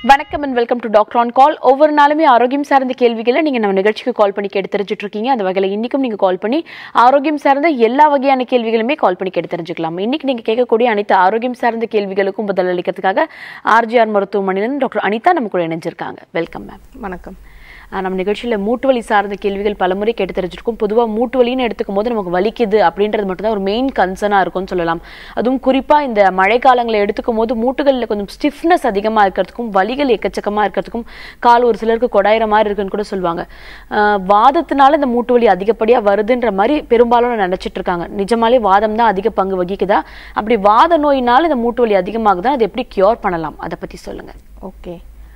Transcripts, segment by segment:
வணக்கம் and welcome to doctor on call ஒவ்வொரு நாளுமே ஆரோக்கியம் சார்ந்த கேள்விகளை நீங்க நம்ம நிகழ்ச்சிக்கு கால் பண்ணி கேட்டு தெரிஞ்சுட்டு இருக்கீங்க அந்த வகையில் இன்னைக்கும் நீங்க கால் பண்ணி ஆரோக்கியம் சார்ந்த எல்லா வகையான கேள்விகளுமே கால் பண்ணி கேட்டு தெரிஞ்சுக்கலாம் இன்னைக்கு நீங்க கேட்கக்கூடிய அனைத்து ஆரோக்கியம் சார்ந்த கேள்விகளுக்கும் பதில் அளிக்கிறதுக்காக ஆர்ஜிஆர் மருத்துவமனையிலிருந்து டாக்டர் அனிதா நம்ம கூட இணைஞ்சிருக்காங்க வெல்கம் மேம் வணக்கம் ஆஹ் நம்ம நிகழ்ச்சியில் மூட்டு வலி சார்ந்த கேள்விகள் பலமுறை கேட்டு தெரிஞ்சிருக்கோம் பொதுவாக மூட்டு வலின்னு எடுத்துக்கும் போது நமக்கு வலிக்குது அப்படின்றது மட்டும்தான் ஒரு மெயின் கன்சர்னாக இருக்கும்னு சொல்லலாம் அதுவும் குறிப்பாக இந்த மழைக்காலங்களை எடுத்துக்கும் போது மூட்டுகளில் கொஞ்சம் ஸ்டிஃப்னஸ் அதிகமாக இருக்கிறதுக்கும் வலிகள் எக்கச்சக்கமாக இருக்கிறதுக்கும் கால் ஒரு சிலருக்கு கொடாயிற மாதிரி இருக்குன்னு கூட சொல்லுவாங்க ஆஹ் வாதத்தினால இந்த மூட்டு வலி அதிகப்படியாக வருதுன்ற மாதிரி பெரும்பாலும் நினைச்சிட்டு இருக்காங்க நிஜமாலே வாதம் தான் அதிக பங்கு வகிக்குதா அப்படி வாத நோயினால இந்த மூட்டு வலி அதிகமாகுதா அதை எப்படி கியூர் பண்ணலாம் அதை பற்றி சொல்லுங்க ஓகே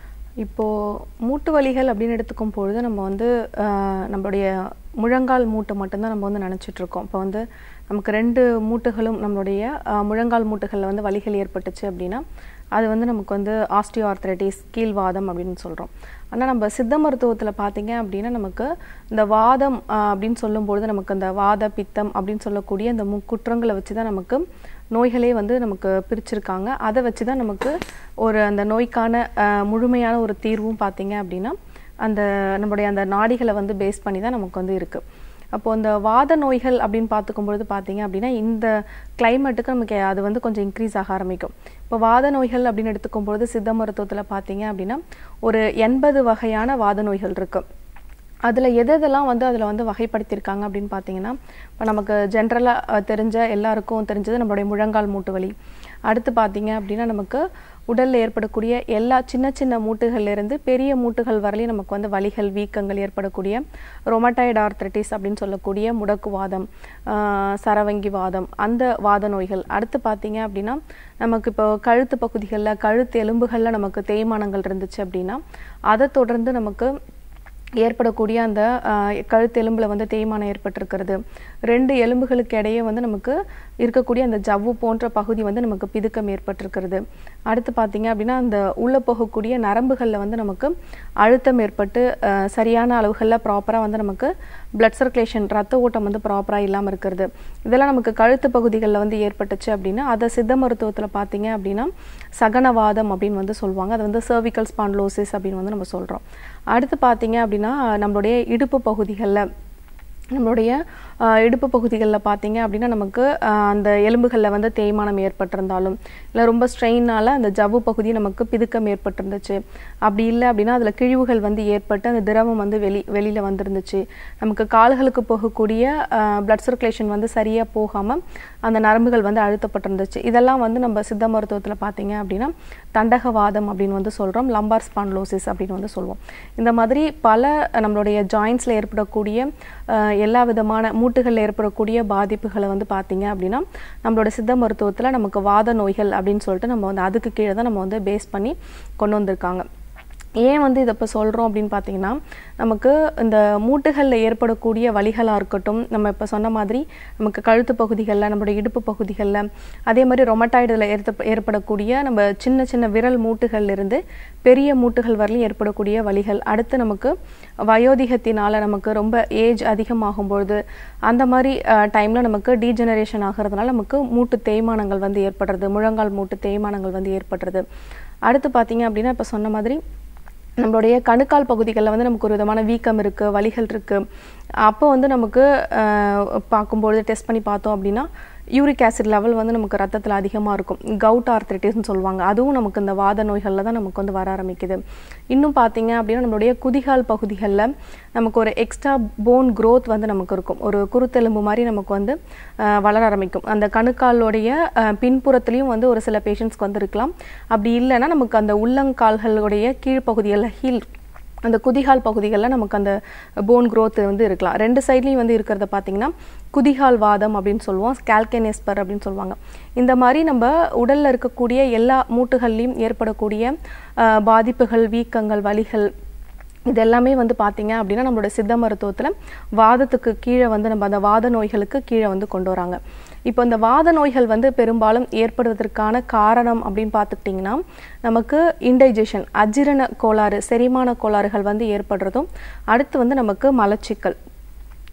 இப்போது மூட்டு வலிகள் அப்படின்னு எடுத்துக்கும் பொழுது நம்ம வந்து ஆஹ், நம்மளுடைய முழங்கால் மூட்டை மட்டும்தான் நம்ம வந்து நினச்சிட்டு இருக்கோம் இப்போ வந்து நமக்கு ரெண்டு மூட்டுகளும் நம்மளுடைய ஆஹ், முழங்கால் மூட்டுகளில் வந்து வலிகள் ஏற்பட்டுச்சு அப்படின்னா அது வந்து நமக்கு வந்து ஆஸ்டியோ ஆர்த்ரைட்டிஸ் கீழ்வாதம் அப்படின்னு சொல்கிறோம் ஆனால் நம்ம சித்த மருத்துவத்தில் பார்த்தீங்க அப்படின்னா நமக்கு இந்த வாதம் ஆஹ், அப்படின்னு சொல்லும்பொழுது நமக்கு அந்த வாத பித்தம் அப்படின்னு சொல்லக்கூடிய இந்த முக்குற்றங்களை வச்சு தான் நமக்கு நோய்களே வந்து நமக்கு பிரிச்சிருக்காங்க அதை வச்சு தான் நமக்கு ஒரு அந்த நோய்க்கான ஆஹ், முழுமையான ஒரு தீர்வும் பார்த்தீங்க அப்படின்னா அந்த நம்மளுடைய அந்த நாடிகளை வந்து பேஸ் பண்ணி தான் நமக்கு வந்து இருக்குது அப்போ இந்த வாத நோய்கள் அப்படின்னு பார்த்துக்கும் பொழுது பார்த்தீங்க அப்படின்னா இந்த கிளைமேட்டுக்கு நமக்கு அது வந்து கொஞ்சம் இன்க்ரீஸ் ஆக ஆரம்பிக்கும் இப்போ வாத நோய்கள் அப்படின்னு எடுத்துக்கும் பொழுது சித்த மருத்துவத்தில் பார்த்தீங்க அப்படின்னா ஒரு எண்பது வகையான வாத நோய்கள் இருக்குது அதில் எது எதெல்லாம் வந்து அதில் வந்து வகைப்படுத்தியிருக்காங்க அப்படின்னு பார்த்தீங்கன்னா இப்போ நமக்கு ஜென்ரலாக தெரிஞ்ச எல்லாருக்கும் தெரிஞ்சது நம்மளுடைய முழங்கால் மூட்டு வலி அடுத்து பார்த்தீங்க அப்படின்னா நமக்கு உடலில் ஏற்படக்கூடிய எல்லா சின்ன சின்ன மூட்டுகள்ல இருந்து பெரிய மூட்டுகள் வரலையும் நமக்கு வந்து வலிகள் வீக்கங்கள் ஏற்படக்கூடிய ரொமட்டாய்டு ஆர்த்ரைட்டிஸ் அப்படின்னு சொல்லக்கூடிய முடக்குவாதம் ஆஹ் சரவங்கி வாதம் அந்த வாத நோய்கள் அடுத்து பார்த்தீங்க அப்படின்னா நமக்கு இப்போ கழுத்து பகுதிகளில் கழுத்து எலும்புகளில் நமக்கு தேய்மானங்கள் இருந்துச்சு அப்படின்னா அதை தொடர்ந்து நமக்கு ஏற்படக்கூடிய அந்த ஆஹ், கழுத்து எலும்பில் வந்து தேய்மானம் ஏற்பட்டிருக்கிறது ரெண்டு எலும்புகளுக்கு இடையே வந்து நமக்கு இருக்கக்கூடிய அந்த ஜவ்வு போன்ற பகுதி வந்து நமக்கு பிதுக்கம் ஏற்பட்டிருக்கிறது அடுத்து பார்த்தீங்க அப்படின்னா அந்த உள்ளே போகக்கூடிய நரம்புகளில் வந்து நமக்கு அழுத்தம் ஏற்பட்டு ஆஹ், சரியான அளவுகளில் ப்ராப்பராக வந்து நமக்கு பிளட் சர்க்குலேஷன் ரத்த ஓட்டம் வந்து ப்ராப்பராக இல்லாமல் இருக்கிறது இதெல்லாம் நமக்கு கழுத்து பகுதிகளில் வந்து ஏற்பட்டுச்சு அப்படின்னா அதை சித்த மருத்துவத்தில் பார்த்தீங்க அப்படின்னா சகனவாதம் அப்படின்னு வந்து சொல்லுவாங்க அது வந்து சர்விக்கல் ஸ்பான்லோசிஸ் அப்படின்னு வந்து நம்ம சொல்கிறோம் அடுத்து பார்த்தீங்க அப்படின்னா நம்மளுடைய இடுப்பு பகுதிகளில் நம்மளுடைய ஆஹ், இடுப்பு பகுதிகளில் பார்த்தீங்க அப்படின்னா நமக்கு ஆஹ், அந்த எலும்புகளில் வந்து தேய்மானம் ஏற்பட்டிருந்தாலும் இல்லை ரொம்ப ஸ்ட்ரெயினால் அந்த ஜவ்வு பகுதி நமக்கு பிதுக்கம் ஏற்பட்டிருந்துச்சு அப்படி இல்லை அப்படின்னா அதில் கிழிவுகள் வந்து ஏற்பட்டு அந்த திரவம் வந்து வெளி வெளியில் வந்துருந்துச்சு நமக்கு கால்களுக்கு போகக்கூடிய பிளட் சர்க்குலேஷன் வந்து சரியாக போகாமல் அந்த நரம்புகள் வந்து அழுத்தப்பட்டிருந்துச்சு இதெல்லாம் வந்து நம்ம சித்த மருத்துவத்தில் பார்த்தீங்க அப்படின்னா தண்டகவாதம் அப்படின்னு வந்து சொல்கிறோம் லம்பார் ஸ்பான்லோசிஸ் அப்படின்னு வந்து சொல்லுவோம் இந்த மாதிரி பல நம்மளுடைய ஜாயின்ஸில் ஏற்படக்கூடிய அஹ், எல்லா விதமான மூட்டுகளில் ஏற்படக்கூடிய பாதிப்புகளை வந்து பார்த்தீங்க அப்படின்னா நம்மளோட சித்த மருத்துவத்தில் நமக்கு வாத நோய்கள் அப்படின்னு சொல்லிட்டு நம்ம வந்து அதுக்கு கீழே தான் நம்ம வந்து பேஸ் பண்ணி கொண்டு வந்திருக்காங்க ஏன் வந்து இதை இப்போ சொல்கிறோம் அப்படின்னு பார்த்தீங்கன்னா நமக்கு இந்த மூட்டுகளில் ஏற்படக்கூடிய வலிகளாக இருக்கட்டும் நம்ம இப்போ சொன்ன மாதிரி நமக்கு கழுத்து பகுதிகளில் நம்மளுடைய இடுப்பு பகுதிகளில் அதே மாதிரி ரொமட்டாய்டில் ஏற்ப ஏற்படக்கூடிய நம்ம சின்ன சின்ன விரல் மூட்டுகள்ல இருந்து பெரிய மூட்டுகள் வரலையும் ஏற்படக்கூடிய வலிகள் அடுத்து நமக்கு வயோதிகத்தினால நமக்கு ரொம்ப ஏஜ் அதிகமாகும் பொழுது அந்த மாதிரி டைமில் நமக்கு டீஜெனரேஷன் ஆகிறதுனால நமக்கு மூட்டு தேய்மானங்கள் வந்து ஏற்படுறது முழங்கால் மூட்டு தேய்மானங்கள் வந்து ஏற்படுறது அடுத்து பார்த்தீங்க அப்படின்னா இப்போ சொன்ன மாதிரி நம்மளுடைய கணுக்கால் பகுதிகளில் வந்து நமக்கு ஒரு விதமான வீக்கம் இருக்குது வலிகள் இருக்குது அப்போ வந்து நமக்கு ஆஹ், பார்க்கும்பொழுது டெஸ்ட் பண்ணி பார்த்தோம் அப்படின்னா யூரிக் ஆசிட் லெவல் வந்து நமக்கு ரத்தத்தில் அதிகமாக இருக்கும் கவுட் ஆர்த்ரைட்டிஸ்னு சொல்லுவாங்க அதுவும் நமக்கு இந்த வாத நோய்களில் தான் நமக்கு வந்து வர ஆரம்பிக்குது இன்னும் பார்த்தீங்க அப்படின்னா நம்மளுடைய குதிகால் பகுதிகளில் நமக்கு ஒரு எக்ஸ்ட்ரா போன் growth வந்து நமக்கு இருக்கும் ஒரு குருத்தெலும்பு மாதிரி நமக்கு வந்து ஆஹ், வளர ஆரம்பிக்கும் அந்த கணுக்காலுடைய ஆஹ், பின்புறத்துலேயும் வந்து ஒரு சில பேஷண்ட்ஸ்க்கு வந்து இருக்கலாம் அப்படி இல்லைன்னா நமக்கு அந்த உள்ளங்கால்களுடைய கீழ்ப்பகுதிகளில் ஹீல் அந்த குதிகால் பகுதிகளில் நமக்கு அந்த போன் growth வந்து இருக்கலாம் ரெண்டு சைட்லேயும் வந்து இருக்கிறத பார்த்தீங்கன்னா குதிகால் வாதம் அப்படின்னு சொல்லுவோம் ஸ்கால்கெனெஸ்பர் அப்படின்னு சொல்லுவாங்க இந்த மாதிரி நம்ம உடலில் இருக்கக்கூடிய எல்லா மூட்டுகள்லையும் ஏற்படக்கூடிய ஆஹ், பாதிப்புகள் வீக்கங்கள் வலிகள் இது எல்லாமே வந்து பார்த்தீங்க அப்படின்னா நம்மளோட சித்த மருத்துவத்தில் வாதத்துக்கு கீழே வந்து நம்ம அந்த வாத நோய்களுக்கு கீழே வந்து கொண்டு வராங்க இப்போ இந்த வாத நோய்கள் வந்து பெரும்பாலும் ஏற்படுவதற்கான காரணம் அப்படின்னு பார்த்துக்கிட்டிங்கன்னா நமக்கு இன்டைஜஷன் அஜீரண கோளாறு செரிமான கோளாறுகள் வந்து ஏற்படுறதும் அடுத்து வந்து நமக்கு மலச்சிக்கல்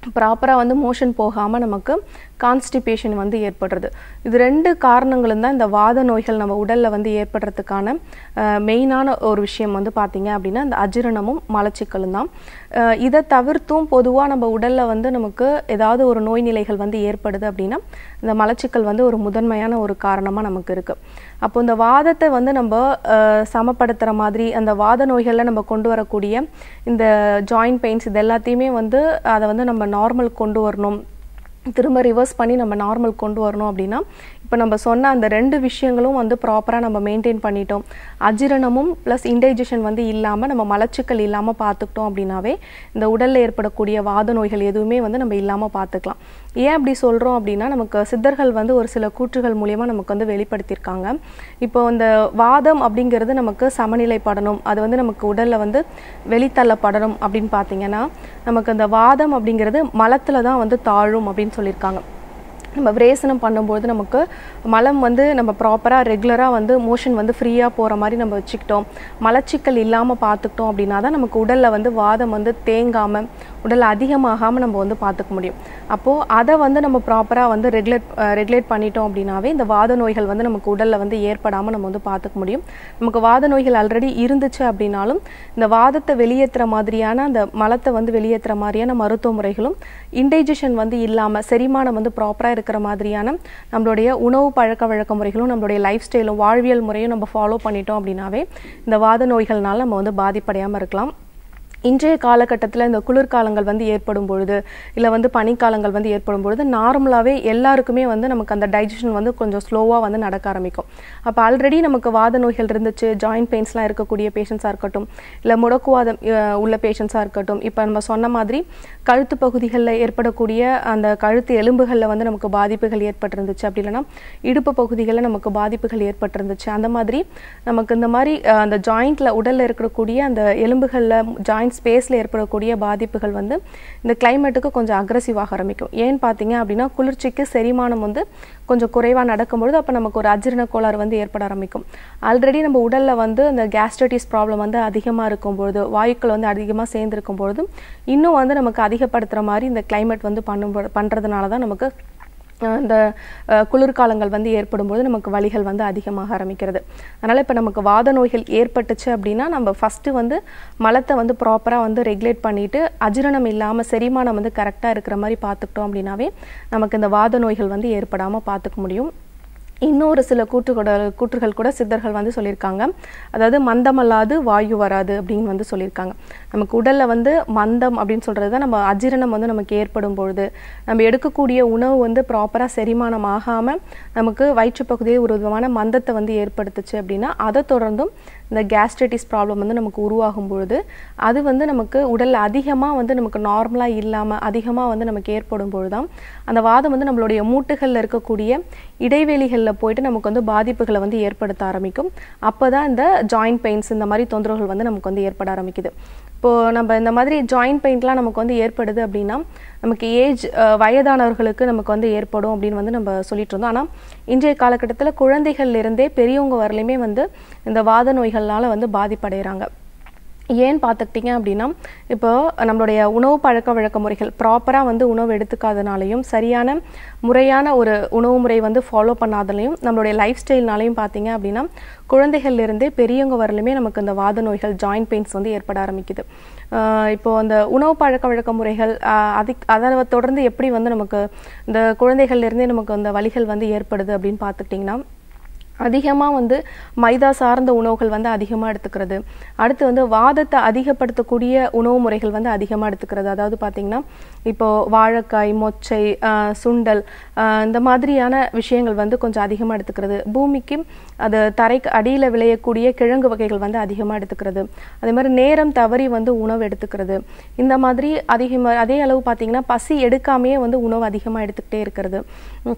ப்ராப்பராக வந்து மோஷன் போகாமல் நமக்கு கான்ஸ்டிபேஷன் வந்து ஏற்படுறது இது ரெண்டு காரணங்களும் தான் இந்த வாத நோய்கள் நம்ம உடலில் வந்து ஏற்படுறதுக்கான மெயினான ஒரு விஷயம் வந்து பார்த்தீங்க அப்படின்னா இந்த அஜீரணமும் மலச்சிக்கலும் தான் அஹ் இதை தவிர்த்தும் பொதுவாக நம்ம உடலில் வந்து நமக்கு ஏதாவது ஒரு நோய் நிலைகள் வந்து ஏற்படுது அப்படின்னா இந்த மலச்சிக்கல் வந்து ஒரு முதன்மையான ஒரு காரணமாக நமக்கு இருக்குது அப்போ இந்த வாதத்தை வந்து நம்ம அஹ், சமப்படுத்துகிற மாதிரி அந்த வாத நோய்களில் நம்ம கொண்டு வரக்கூடிய இந்த ஜாயிண்ட் பெயின்ஸ் இது எல்லாத்தையுமே வந்து அதை வந்து நம்ம நார்மல் கொண்டு வரணும் திரும்ப ரிவர்ஸ் பண்ணி நம்ம நார்மல் கொண்டு வரணும் அப்படின்னா இப்போ நம்ம சொன்ன அந்த ரெண்டு விஷயங்களும் வந்து ப்ராப்பராக நம்ம மெயின்டைன் பண்ணிட்டோம் அஜீரணமும் ப்ளஸ் இன்டைஜஷன் வந்து இல்லாமல் நம்ம மலச்சிக்கல் இல்லாமல் பார்த்துக்கிட்டோம் அப்படின்னாவே இந்த உடலில் ஏற்படக்கூடிய வாத நோய்கள் எதுவுமே வந்து நம்ம இல்லாமல் பார்த்துக்கலாம் ஏன் அப்படி சொல்கிறோம் அப்படின்னா நமக்கு சித்தர்கள் வந்து ஒரு சில கூற்றுகள் மூலியமாக நமக்கு வந்து வெளிப்படுத்தியிருக்காங்க இப்போ இந்த வாதம் அப்படிங்கிறது நமக்கு சமநிலைப்படணும் அது வந்து நமக்கு உடலில் வந்து வெளித்தள்ளப்படணும் அப்படின்னு பார்த்தீங்கன்னா நமக்கு அந்த வாதம் அப்படிங்கிறது மலத்தில் தான் வந்து தாழும் அப்படின்னு சொல்லியிருக்காங்க நம்ம விரேசனம் பண்ணும்போது நமக்கு மலம் வந்து நம்ம ப்ராப்பராக ரெகுலராக வந்து மோஷன் வந்து ஃப்ரீயாக போகிற மாதிரி நம்ம வச்சுக்கிட்டோம் மலச்சிக்கல் இல்லாமல் பார்த்துக்கிட்டோம் அப்படின்னா தான் நமக்கு உடலில் வந்து வாதம் வந்து தேங்காமல் உடல் அதிகமாகாமல் நம்ம வந்து பார்த்துக்க முடியும் அப்போது அதை வந்து நம்ம ப்ராப்பராக வந்து ரெகுலேட் ரெகுலேட் பண்ணிட்டோம் அப்படின்னாவே இந்த வாத நோய்கள் வந்து நமக்கு உடலில் வந்து ஏற்படாமல் நம்ம வந்து பார்த்துக்க முடியும் நமக்கு வாத நோய்கள் ஆல்ரெடி இருந்துச்சு அப்படின்னாலும் இந்த வாதத்தை வெளியேற்றுற மாதிரியான அந்த மலத்தை வந்து வெளியேற்றுற மாதிரியான மருத்துவ முறைகளும் இன்டைஜஷன் வந்து இல்லாமல் செரிமானம் வந்து ப்ராப்பராக இருக்கிற மாதிரியான நம்மளுடைய உணவு பழக்க வழக்க முறைகளும் நம்மளுடைய லைஃப் ஸ்டைலும் வாழ்வியல் முறையும் நம்ம ஃபாலோ பண்ணிட்டோம் அப்படின்னாவே இந்த வாத நோய்கள்னால நம்ம வந்து பாதிப்படையாமல் இருக்கலாம் இன்றைய காலகட்டத்தில் இந்த குளிர்காலங்கள் வந்து ஏற்படும் பொழுது இல்லை வந்து பனிக்காலங்கள் வந்து ஏற்படும் பொழுது நார்மலாகவே எல்லாருக்குமே வந்து நமக்கு அந்த டைஜஷன் வந்து கொஞ்சம் ஸ்லோவாக வந்து நடக்க ஆரம்பிக்கும் அப்போ ஆல்ரெடி நமக்கு வாத நோய்கள் இருந்துச்சு ஜாயிண்ட் பெயின்ஸ்லாம் இருக்கக்கூடிய பேஷண்ட்ஸாக இருக்கட்டும் இல்லை முடக்குவாதம் அஹ், உள்ள பேஷண்ட்ஸாக இருக்கட்டும் இப்போ நம்ம சொன்ன மாதிரி கழுத்து பகுதிகளில் ஏற்படக்கூடிய அந்த கழுத்து எலும்புகளில் வந்து நமக்கு பாதிப்புகள் ஏற்பட்டிருந்துச்சு அப்படி இல்லைன்னா இடுப்பு பகுதிகளில் நமக்கு பாதிப்புகள் ஏற்பட்டிருந்துச்சு அந்த மாதிரி நமக்கு இந்த மாதிரி அஹ், அந்த ஜாயிண்ட்ல உடல்ல இருக்கக்கூடிய அந்த எலும்புகளில் ஜாயிண்ட் ஸ்பேஸில் ஏற்படக்கூடிய பாதிப்புகள் வந்து இந்த கிளைமேட்டுக்கு கொஞ்சம் அக்ரஸிவாக ஆரம்பிக்கும் ஏன்னு பார்த்தீங்க அப்படின்னா குளிர்ச்சிக்கு செரிமானம் வந்து கொஞ்சம் குறைவாக நடக்கும்பொழுது அப்போ நமக்கு ஒரு அஜீரண கோளாறு வந்து ஏற்பட ஆரம்பிக்கும் ஆல்ரெடி நம்ம உடலில் வந்து இந்த கேஸ்ட்ரைட்டிஸ் ப்ராப்ளம் வந்து அதிகமாக இருக்கும் பொழுது வாயுக்கள் வந்து அதிகமாக சேர்ந்துருக்கும் பொழுது இன்னும் வந்து நமக்கு அதிகப்படுத்துகிற மாதிரி இந்த கிளைமேட் வந்து பண்ணும் பண்ணுறதுனால தான் நமக்கு அஹ் இந்த அஹ், குளிர்காலங்கள் வந்து ஏற்படும்போது நமக்கு வலிகள் வந்து அதிகமாக ஆரம்பிக்கிறது அதனால் இப்போ நமக்கு வாத நோய்கள் ஏற்பட்டுச்சு அப்படின்னா நம்ம ஃபஸ்ட்டு வந்து மலத்தை வந்து ப்ராப்பராக வந்து ரெகுலேட் பண்ணிட்டு அஜீரணம் இல்லாமல் செரிமானம் வந்து கரெக்டாக இருக்கிற மாதிரி பார்த்துக்கிட்டோம் அப்படின்னாவே நமக்கு இந்த வாத நோய்கள் வந்து ஏற்படாமல் பார்த்துக்க முடியும் இன்னொரு சில கூற்றுகள் கூற்றுகள் கூட சித்தர்கள் வந்து சொல்லியிருக்காங்க அதாவது மந்தமல்லாது வாயு வராது அப்படின்னு வந்து சொல்லியிருக்காங்க நமக்கு உடல்ல வந்து மந்தம் அப்படின்னு சொல்றது தான் நம்ம அஜீரணம் வந்து நமக்கு ஏற்படும் பொழுது நம்ம எடுக்கக்கூடிய உணவு வந்து ப்ராப்பராக செரிமானம் ஆகாம நமக்கு வயிற்று பகுதியில் ஒரு விதமான மந்தத்தை வந்து ஏற்படுத்துச்சு அப்படின்னா அதை தொடர்ந்தும் இந்த கேஸ்ட்ரைட்டிஸ் ப்ராப்ளம் வந்து நமக்கு உருவாகும் பொழுது அது வந்து நமக்கு உடல்ல அதிகமாக வந்து நமக்கு நார்மலாக இல்லாமல் அதிகமாக வந்து நமக்கு ஏற்படும் பொழுதுதான் அந்த வாதம் வந்து நம்மளுடைய மூட்டுகளில் இருக்கக்கூடிய இடைவெளிகளில் போயிட்டு நமக்கு வந்து பாதிப்புகளை வந்து ஏற்படுத்த ஆரம்பிக்கும் அப்போ தான் இந்த ஜாயிண்ட் பெயின்ஸ் இந்த மாதிரி தொந்தரவுகள் வந்து நமக்கு வந்து ஏற்பட ஆரம்பிக்குது இப்போது நம்ம இந்த மாதிரி ஜாயிண்ட் பெயின்ட்லாம் நமக்கு வந்து ஏற்படுது அப்படின்னா நமக்கு ஏஜ் வயதானவர்களுக்கு நமக்கு வந்து ஏற்படும் அப்படின்னு வந்து நம்ம சொல்லிட்டு இருந்தோம் ஆனால் இன்றைய காலகட்டத்தில் குழந்தைகள்ல இருந்தே பெரியவங்க வரலையுமே வந்து இந்த வாத நோய்கள்னால வந்து பாதிப்படைகிறாங்க ஏன்னு பார்த்துக்கிட்டிங்க அப்படின்னா இப்போ நம்மளுடைய உணவு பழக்க வழக்க முறைகள் ப்ராப்பராக வந்து உணவு எடுத்துக்காதனாலையும் சரியான முறையான ஒரு உணவு முறை வந்து ஃபாலோ பண்ணாதலையும் நம்மளுடைய லைஃப் ஸ்டைல்னாலையும் பார்த்தீங்க அப்படின்னா குழந்தைகள்ல இருந்தே பெரியவங்க வரலுமே நமக்கு இந்த வாத நோய்கள் ஜாயிண்ட் பெயின்ஸ் வந்து ஏற்பட ஆரம்பிக்குது ஆஹ் இப்போ அந்த உணவு பழக்க வழக்க முறைகள் ஆஹ் அதுக்கு அதை தொடர்ந்து எப்படி வந்து நமக்கு இந்த குழந்தைகள்ல இருந்தே நமக்கு அந்த வலிகள் வந்து ஏற்படுது அப்படின்னு பார்த்துக்கிட்டிங்கன்னா அதிகமாக வந்து மைதா சார்ந்த உணவுகள் வந்து அதிகமாக எடுத்துக்கிறது அடுத்து வந்து வாதத்தை அதிகப்படுத்தக்கூடிய உணவு முறைகள் வந்து அதிகமாக எடுத்துக்கிறது அதாவது பார்த்திங்கன்னா இப்போ வாழைக்காய் மொச்சை ஆஹ் சுண்டல் ஆஹ் இந்த மாதிரியான விஷயங்கள் வந்து கொஞ்சம் அதிகமாக எடுத்துக்கிறது பூமிக்கு அது தரைக்கு அடியில் விளையக்கூடிய கிழங்கு வகைகள் வந்து அதிகமாக எடுத்துக்கிறது அதே மாதிரி நேரம் தவறி வந்து உணவு எடுத்துக்கிறது இந்த மாதிரி அதிகமாக அதே அளவு பார்த்திங்கன்னா பசி எடுக்காமையே வந்து உணவு அதிகமாக எடுத்துக்கிட்டே இருக்கிறது உம்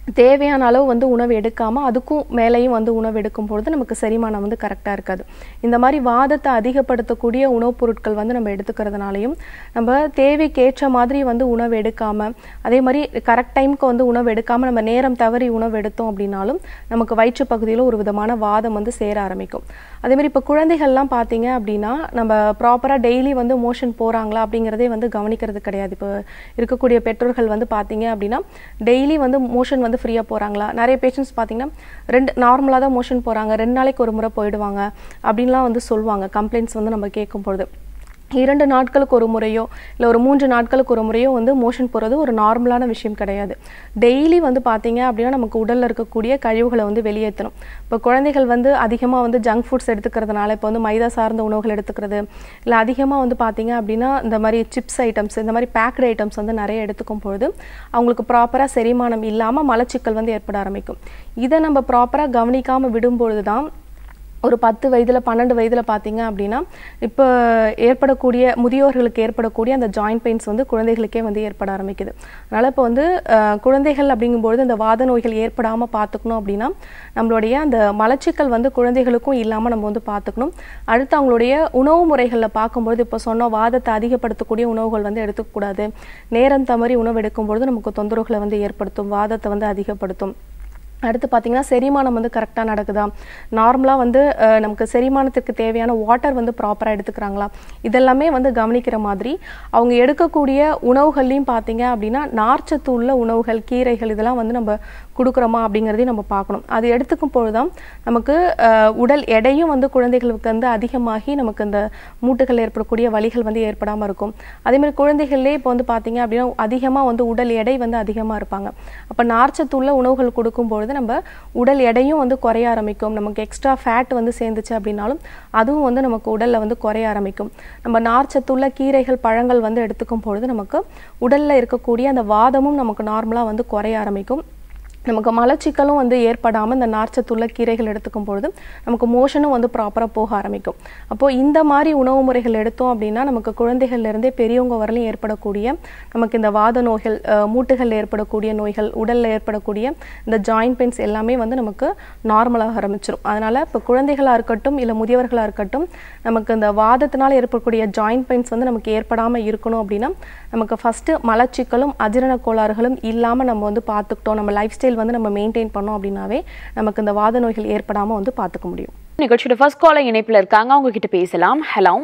தேவையான அளவு வந்து உணவு எடுக்காமல் அதுக்கும் மேலேயும் வந்து உணவு எடுக்கும் பொழுது நமக்கு செரிமானம் வந்து கரெக்டாக இருக்காது இந்த மாதிரி வாதத்தை அதிகப்படுத்தக்கூடிய உணவுப் பொருட்கள் வந்து நம்ம எடுத்துக்கிறதுனாலையும் நம்ம தேவைக்கேற்ற மாதிரி வந்து உணவு எடுக்காமல் அதே மாதிரி கரெக்ட் டைமுக்கு வந்து உணவு எடுக்காமல் நம்ம நேரம் தவறி உணவு எடுத்தோம் அப்படின்னாலும் நமக்கு வயிற்று பகுதியில் ஒரு விதமான வாதம் வந்து சேர ஆரம்பிக்கும் அதே மாதிரி இப்போ குழந்தைகள்லாம் பார்த்தீங்க அப்படின்னா நம்ம ப்ராப்பராக டெய்லி வந்து மோஷன் போகிறாங்களா அப்படிங்கிறதே வந்து கவனிக்கிறது கிடையாது இப்போ இருக்கக்கூடிய பெற்றோர்கள் வந்து பார்த்தீங்க அப்படின்னா டெய்லி வந்து மோஷன் வந்து ஃப்ரீயாக போகிறாங்களா நிறைய பேஷண்ட்ஸ் பார்த்தீங்கன்னா ரெண்டு நார்மலாக தான் மோஷன் போகிறாங்க ரெண்டு நாளைக்கு ஒரு முறை போயிடுவாங்க அப்படின்லாம் வந்து சொல்லுவாங்க கம்ப்ளைண்ட்ஸ் வந்து நம்ம கேட்கும் பொழுது இரண்டு நாட்களுக்கு ஒரு முறையோ இல்லை ஒரு மூன்று நாட்களுக்கு ஒரு முறையோ வந்து மோஷன் போகிறது ஒரு நார்மலான விஷயம் கிடையாது டெய்லி வந்து பார்த்தீங்க அப்படின்னா நமக்கு உடலில் இருக்கக்கூடிய கழிவுகளை வந்து வெளியேற்றணும் இப்போ குழந்தைகள் வந்து அதிகமாக வந்து ஜங்க் ஃபுட்ஸ் எடுத்துக்கிறதுனால இப்போ வந்து மைதா சார்ந்த உணவுகள் எடுத்துக்கிறது இல்லை அதிகமாக வந்து பார்த்தீங்க அப்படின்னா இந்த மாதிரி சிப்ஸ் ஐட்டம்ஸ் இந்த மாதிரி பேக்டு ஐட்டம்ஸ் வந்து நிறைய எடுத்துக்கும் பொழுது அவங்களுக்கு ப்ராப்பராக செரிமானம் இல்லாமல் மலச்சிக்கல் வந்து ஏற்பட ஆரம்பிக்கும் இதை நம்ம ப்ராப்பராக கவனிக்காமல் விடும்பொழுது தான் ஒரு பத்து வயதில் பன்னெண்டு வயதில் பார்த்தீங்க அப்படின்னா இப்போ ஏற்படக்கூடிய முதியோர்களுக்கு ஏற்படக்கூடிய அந்த ஜாயிண்ட் பெயின்ஸ் வந்து குழந்தைகளுக்கே வந்து ஏற்பட ஆரம்பிக்குது அதனால் இப்போ வந்து அஹ், குழந்தைகள் அப்படிங்கும்பொழுது இந்த வாத நோய்கள் ஏற்படாமல் பார்த்துக்கணும் அப்படின்னா நம்மளுடைய அந்த மலச்சிக்கல் வந்து குழந்தைகளுக்கும் இல்லாமல் நம்ம வந்து பார்த்துக்கணும் அடுத்து அவங்களுடைய உணவு முறைகளில் பார்க்கும்பொழுது இப்போ சொன்னோம் வாதத்தை அதிகப்படுத்தக்கூடிய உணவுகள் வந்து எடுத்துக்கக்கூடாது நேரம் தவறி உணவு எடுக்கும்பொழுது நமக்கு தொந்தரவுகளை வந்து ஏற்படுத்தும் வாதத்தை வந்து அதிகப்படுத்தும் அடுத்து பார்த்தீங்கன்னா செரிமானம் வந்து கரெக்டாக நடக்குதா நார்மலாக வந்து அஹ், நமக்கு செரிமானத்துக்கு தேவையான வாட்டர் வந்து ப்ராப்பராக எடுத்துக்கிறாங்களா இதெல்லாமே வந்து கவனிக்கிற மாதிரி அவங்க எடுக்கக்கூடிய உணவுகள்லையும் பார்த்தீங்க அப்படின்னா நார்ச்சத்து உள்ள உணவுகள் கீரைகள் இதெல்லாம் வந்து நம்ம கொடுக்குறோமா அப்படிங்கிறதையும் நம்ம பார்க்கணும் அது எடுத்துக்கும் பொழுதுதான் நமக்கு அஹ், உடல் எடையும் வந்து குழந்தைகளுக்கு வந்து அதிகமாகி நமக்கு இந்த மூட்டுகள் ஏற்படக்கூடிய வலிகள் வந்து ஏற்படாமல் இருக்கும் அதே மாதிரி குழந்தைகள்லேயே இப்போ வந்து பார்த்தீங்க அப்படின்னா அதிகமாக வந்து உடல் எடை வந்து அதிகமாக இருப்பாங்க அப்போ நார்ச்சத்து உள்ள உணவுகள் கொடுக்கும்பொழுது நம்ம உடல் எடையும் வந்து குறைய ஆரம்பிக்கும் நமக்கு எக்ஸ்ட்ரா ஃபேட் வந்து சேர்ந்துச்சு அப்படின்னாலும் அதுவும் வந்து நமக்கு உடலில் வந்து குறைய ஆரம்பிக்கும் நம்ம நார்ச்சத்துள்ள கீரைகள் பழங்கள் வந்து எடுத்துக்கும் பொழுது நமக்கு உடலில் இருக்கக்கூடிய அந்த வாதமும் நமக்கு நார்மலாக வந்து குறைய ஆரம்பிக்கும் நமக்கு மலச்சிக்கலும் வந்து ஏற்படாமல் இந்த நார்ச்சத்துள்ள கீரைகள் எடுத்துக்கும் பொழுது நமக்கு மோஷனும் வந்து ப்ராப்பராக போக ஆரம்பிக்கும் அப்போது இந்த மாதிரி உணவு முறைகள் எடுத்தோம் அப்படின்னா நமக்கு குழந்தைகள்ல இருந்தே பெரியவங்க வரலையும் ஏற்படக்கூடிய நமக்கு இந்த வாத நோய்கள் அஹ், மூட்டுகள்ல ஏற்படக்கூடிய நோய்கள் உடலில் ஏற்படக்கூடிய இந்த ஜாயிண்ட் பெயின்ஸ் எல்லாமே வந்து நமக்கு நார்மலாக ஆரம்பிச்சிடும் அதனால் இப்போ குழந்தைகளாக இருக்கட்டும் இல்லை முதியவர்களாக இருக்கட்டும் நமக்கு இந்த வாதத்தினால் ஏற்படக்கூடிய ஜாயிண்ட் பெயின்ஸ் வந்து நமக்கு ஏற்படாமல் இருக்கணும் அப்படின்னா நமக்கு ஃபஸ்ட்டு மலச்சிக்கலும் அஜீரண கோளாறுகளும் இல்லாமல் நம்ம வந்து பார்த்துக்கிட்டோம் நம்ம லைஃப் ஸ்டைல் வந்து நம்ம மெயின்டைன் பண்ணோம் அப்படின்னாவே நமக்கு இந்த வாத நோய்கள் ஏற்படாமல் வந்து பார்த்துக்க முடியும் நிகழ்ச்சியோட ஃபர்ஸ்ட் காலர் இணைப்புல இருக்காங்க அவங்க கிட்ட பேசலாம் hello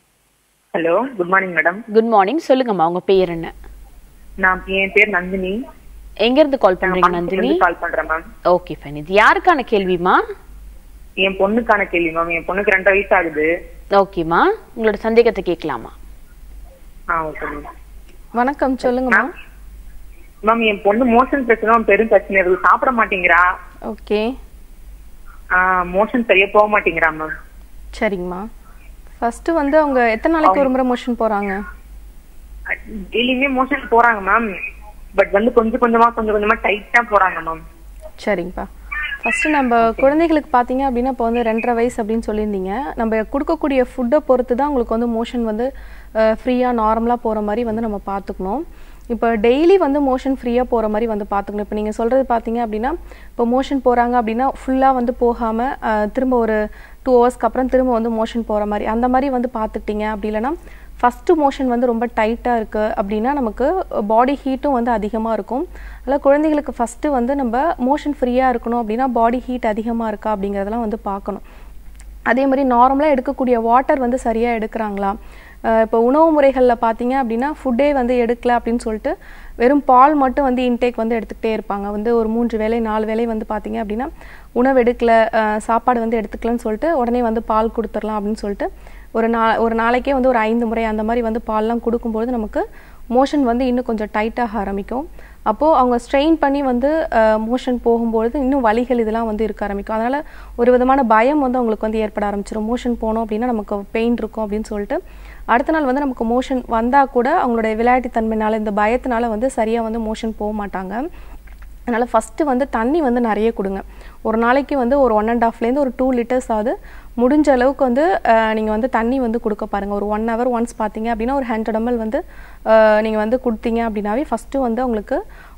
hello good morning madam good morning சொல்லுங்கம்மா உங்க பேர் என்ன நான் என் பேர் நந்தினி எங்க இருந்து கால் பண்றீங்க நந்தினி கால் பண்றேன் மேம் ஓகே ஃபைன் இது யாருக்கான கேள்விமா என் பொண்ணுக்கான கேள்வி மேம் என் பொண்ணுக்கு ரெண்டரை வயசு ஆகுது ஓகேம்மா உங்களோட சந்தேகத்தை கேட்கலாமா ஆ ஓகே மேம் வணக்கம் சொல்லுங்கம்மா மேம் என் பொண்ணு மோஷன் பிரச்சனை பெரும் பிரச்சனை இருக்கு சாப்பிட மாட்டேங்கிறா ஓகே மோஷன் சரியா போக மாட்டேங்கிறா மேம் சரிங்கம்மா ஃபஸ்ட்டு வந்து அவங்க எத்தனை நாளைக்கு ஒரு முறை மோஷன் போகிறாங்க டெய்லியுமே மோஷன் போறாங்க மேம் பட் வந்து கொஞ்சம் கொஞ்சமா கொஞ்சம் கொஞ்சமா டைட்டா போறாங்க மேம் சரிங்கப்பா ஃபஸ்ட்டு நம்ம குழந்தைகளுக்கு பார்த்தீங்க அப்படின்னா இப்போ வந்து ரெண்டரை வயசு அப்படின்னு சொல்லியிருந்தீங்க நம்ம கொடுக்கக்கூடிய ஃபுட்டை பொறுத்து தான் உங்களுக்கு வந்து மோஷன் வந்து ஃப்ரீயாக நார்மலாக போகிற மாதிரி வந்து நம்ம பார்த்துக்கணும் இப்போ டெய்லி வந்து மோஷன் ஃப்ரீயாக போகிற மாதிரி வந்து பார்த்துக்கணும் இப்போ நீங்கள் சொல்கிறது பார்த்தீங்க அப்படின்னா இப்போ மோஷன் போகிறாங்க அப்படின்னா ஃபுல்லாக வந்து போகாமல் திரும்ப ஒரு டூ ஹவர்ஸ்க்கு அப்புறம் திரும்ப வந்து மோஷன் போகிற மாதிரி அந்த மாதிரி வந்து பார்த்துக்கிட்டீங்க அப்படி இல்லைன்னா ஃபஸ்ட்டு மோஷன் வந்து ரொம்ப டைட்டாக இருக்குது அப்படின்னா நமக்கு பாடி ஹீட்டும் வந்து அதிகமாக இருக்கும் அதில் குழந்தைகளுக்கு ஃபஸ்ட்டு வந்து நம்ம மோஷன் ஃப்ரீயாக இருக்கணும் அப்படின்னா பாடி ஹீட் அதிகமாக இருக்கா அப்படிங்கிறதெல்லாம் வந்து பார்க்கணும் அதே மாதிரி நார்மலாக எடுக்கக்கூடிய வாட்டர் வந்து சரியாக எடுக்கிறாங்களா அஹ் இப்போ உணவு முறைகளில் பார்த்தீங்க அப்படின்னா ஃபுட்டே வந்து எடுக்கல அப்படின்னு சொல்லிட்டு வெறும் பால் மட்டும் வந்து இன்டேக் வந்து எடுத்துக்கிட்டே இருப்பாங்க வந்து ஒரு மூன்று வேளை நாலு வேளை வந்து பார்த்தீங்க அப்படின்னா உணவு எடுக்கல அஹ் சாப்பாடு வந்து எடுத்துக்கலன்னு சொல்லிட்டு உடனே வந்து பால் கொடுத்துடலாம் அப்படின்னு சொல்லிட்டு ஒரு நா ஒரு நாளைக்கே வந்து ஒரு ஐந்து முறை அந்த மாதிரி வந்து பால்லாம் கொடுக்கும்போது நமக்கு மோஷன் வந்து இன்னும் கொஞ்சம் டைட்டாக ஆரம்பிக்கும் அப்போது அவங்க ஸ்ட்ரெயின் பண்ணி வந்து மோஷன் போகும்பொழுது இன்னும் வலிகள் இதெல்லாம் வந்து இருக்க ஆரம்பிக்கும் அதனால் ஒரு விதமான பயம் வந்து அவங்களுக்கு வந்து ஏற்பட ஆரம்பிச்சிடும் மோஷன் போனோம் அப்படின்னா நமக்கு பெயின் இருக்கும் அப்படின்னு சொல்லிட்டு அடுத்த நாள் வந்து நமக்கு மோஷன் வந்தால் கூட அவங்களுடைய விளையாட்டுத்தன்மைனால இந்த பயத்தினால வந்து சரியாக வந்து மோஷன் போக மாட்டாங்க அதனால் ஃபஸ்ட்டு வந்து தண்ணி வந்து நிறைய கொடுங்க ஒரு நாளைக்கு வந்து ஒரு ஒன் அண்ட் ஹாஃப்லேருந்து ஒரு டூ லிட்டர்ஸ் ஆகுது முடிஞ்ச அளவுக்கு வந்து நீங்கள் வந்து தண்ணி வந்து கொடுக்க பாருங்கள் ஒரு ஒன் ஹவர் ஒன்ஸ் பார்த்தீங்க அப்படின்னா ஒரு ஹண்ட்ரட் எம்எல் வந்து நீங்கள் வந்து கொடுத்தீங்க அப்படின்னாவே ஃபஸ்ட்டு வந்து அவங்களுக்கு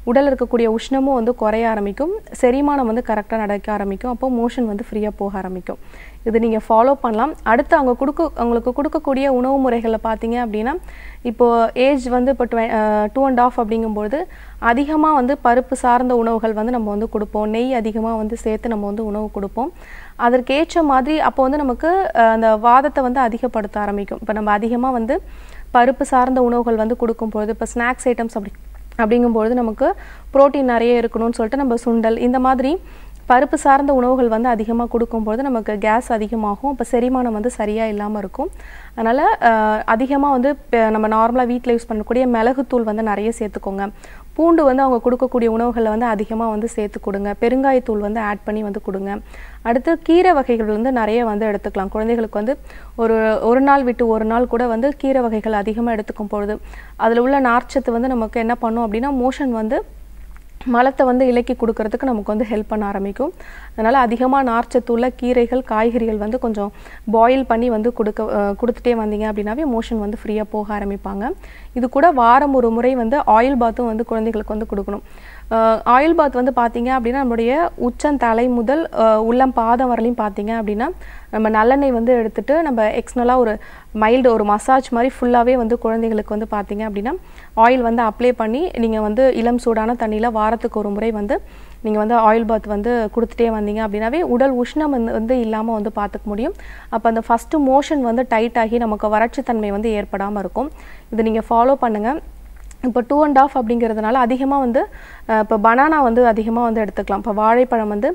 உடல் இருக்கக்கூடிய உஷ்ணமும் வந்து குறைய ஆரம்பிக்கும் செரிமானம் வந்து கரெக்டாக நடக்க ஆரம்பிக்கும் அப்போ மோஷன் வந்து ஃப்ரீயாக போக ஆரம்பிக்கும் இது நீங்கள் ஃபாலோ பண்ணலாம் அடுத்து அவங்க கொடுக்க அவங்களுக்கு கொடுக்கக்கூடிய உணவு முறைகளை பார்த்தீங்க அப்படின்னா இப்போது ஏஜ் வந்து இப்போ டுவெ டூ அண்ட் ஆஃப் அப்படிங்கும்போது அதிகமாக வந்து பருப்பு சார்ந்த உணவுகள் வந்து நம்ம வந்து கொடுப்போம் நெய் அதிகமாக வந்து சேர்த்து நம்ம வந்து உணவு கொடுப்போம் அதற்கேற்ற மாதிரி அப்போ வந்து நமக்கு அஹ், அந்த வாதத்தை வந்து அதிகப்படுத்த ஆரம்பிக்கும் இப்போ நம்ம அதிகமாக வந்து பருப்பு சார்ந்த உணவுகள் வந்து கொடுக்கும்பொழுது இப்போ ஸ்நாக்ஸ் ஐட்டம்ஸ் அப்படி அப்படிங்கும்பொழுது நமக்கு புரோட்டீன் நிறைய இருக்கணும்னு சொல்லிட்டு நம்ம சுண்டல் இந்த மாதிரி பருப்பு சார்ந்த உணவுகள் வந்து அதிகமாக கொடுக்கும்பொழுது நமக்கு கேஸ் அதிகமாகும் இப்போ செரிமானம் வந்து சரியாக இல்லாமல் இருக்கும் அதனால் அதிகமாக வந்து இப்ப நம்ம நார்மலாக வீட்டில் யூஸ் பண்ணக்கூடிய மிளகுத்தூள் வந்து நிறைய சேர்த்துக்கோங்க பூண்டு வந்து அவங்க கொடுக்கக்கூடிய உணவுகளில் வந்து அதிகமாக வந்து சேர்த்து கொடுங்க பெருங்காயத்தூள் வந்து ஆட் பண்ணி வந்து கொடுங்க அடுத்து கீரை வகைகள் வந்து நிறைய வந்து எடுத்துக்கலாம் குழந்தைகளுக்கு வந்து ஒரு ஒரு நாள் விட்டு ஒரு நாள் கூட வந்து கீரை வகைகள் அதிகமாக எடுத்துக்கும் பொழுது அதில் உள்ள நார்ச்சத்து வந்து நமக்கு என்ன பண்ணும் அப்படின்னா மோஷன் வந்து மலத்தை வந்து இலக்கி கொடுக்கறதுக்கு நமக்கு வந்து ஹெல்ப் பண்ண ஆரம்பிக்கும் அதனால் அதிகமாக நார்ச்சத்துள்ள கீரைகள் காய்கறிகள் வந்து கொஞ்சம் பாயில் பண்ணி வந்து கொடுக்க அஹ், கொடுத்துட்டே வந்தீங்க அப்படின்னாவே மோஷன் வந்து ஃப்ரீயாக போக ஆரம்பிப்பாங்க இது கூட வாரம் ஒரு முறை வந்து ஆயில் பாத்தும் வந்து குழந்தைகளுக்கு வந்து கொடுக்கணும் ஆயில் பாத் வந்து பார்த்தீங்க அப்படின்னா நம்மளுடைய உச்சந்தலை முதல் அஹ், உள்ளம் பாதம் வரலையும் பார்த்தீங்க அப்படின்னா நம்ம நல்லெண்ணெய் வந்து எடுத்துட்டு நம்ம எக்ஸ்னலாக ஒரு மைல்டு ஒரு மசாஜ் மாதிரி ஃபுல்லாகவே வந்து குழந்தைகளுக்கு வந்து பார்த்தீங்க அப்படின்னா ஆயில் வந்து அப்ளை பண்ணி நீங்கள் வந்து இளம் சூடான தண்ணியில் வாரத்துக்கு ஒரு முறை வந்து நீங்கள் வந்து ஆயில் பாத் வந்து கொடுத்துட்டே வந்தீங்க அப்படின்னாவே உடல் உஷ்ணம் வந்து வந்து இல்லாமல் வந்து பார்த்துக்க முடியும் அப்போ அந்த ஃபஸ்ட்டு மோஷன் வந்து டைட் ஆகி நமக்கு வறட்சித்தன்மை வந்து ஏற்படாமல் இருக்கும் இது நீங்கள் ஃபாலோ பண்ணுங்கள் இப்போ டூ அண்ட் ஆஃப் அப்படிங்கிறதுனால அதிகமாக வந்து அஹ், இப்போ பனானா வந்து அதிகமாக வந்து எடுத்துக்கலாம் இப்போ வாழைப்பழம் வந்து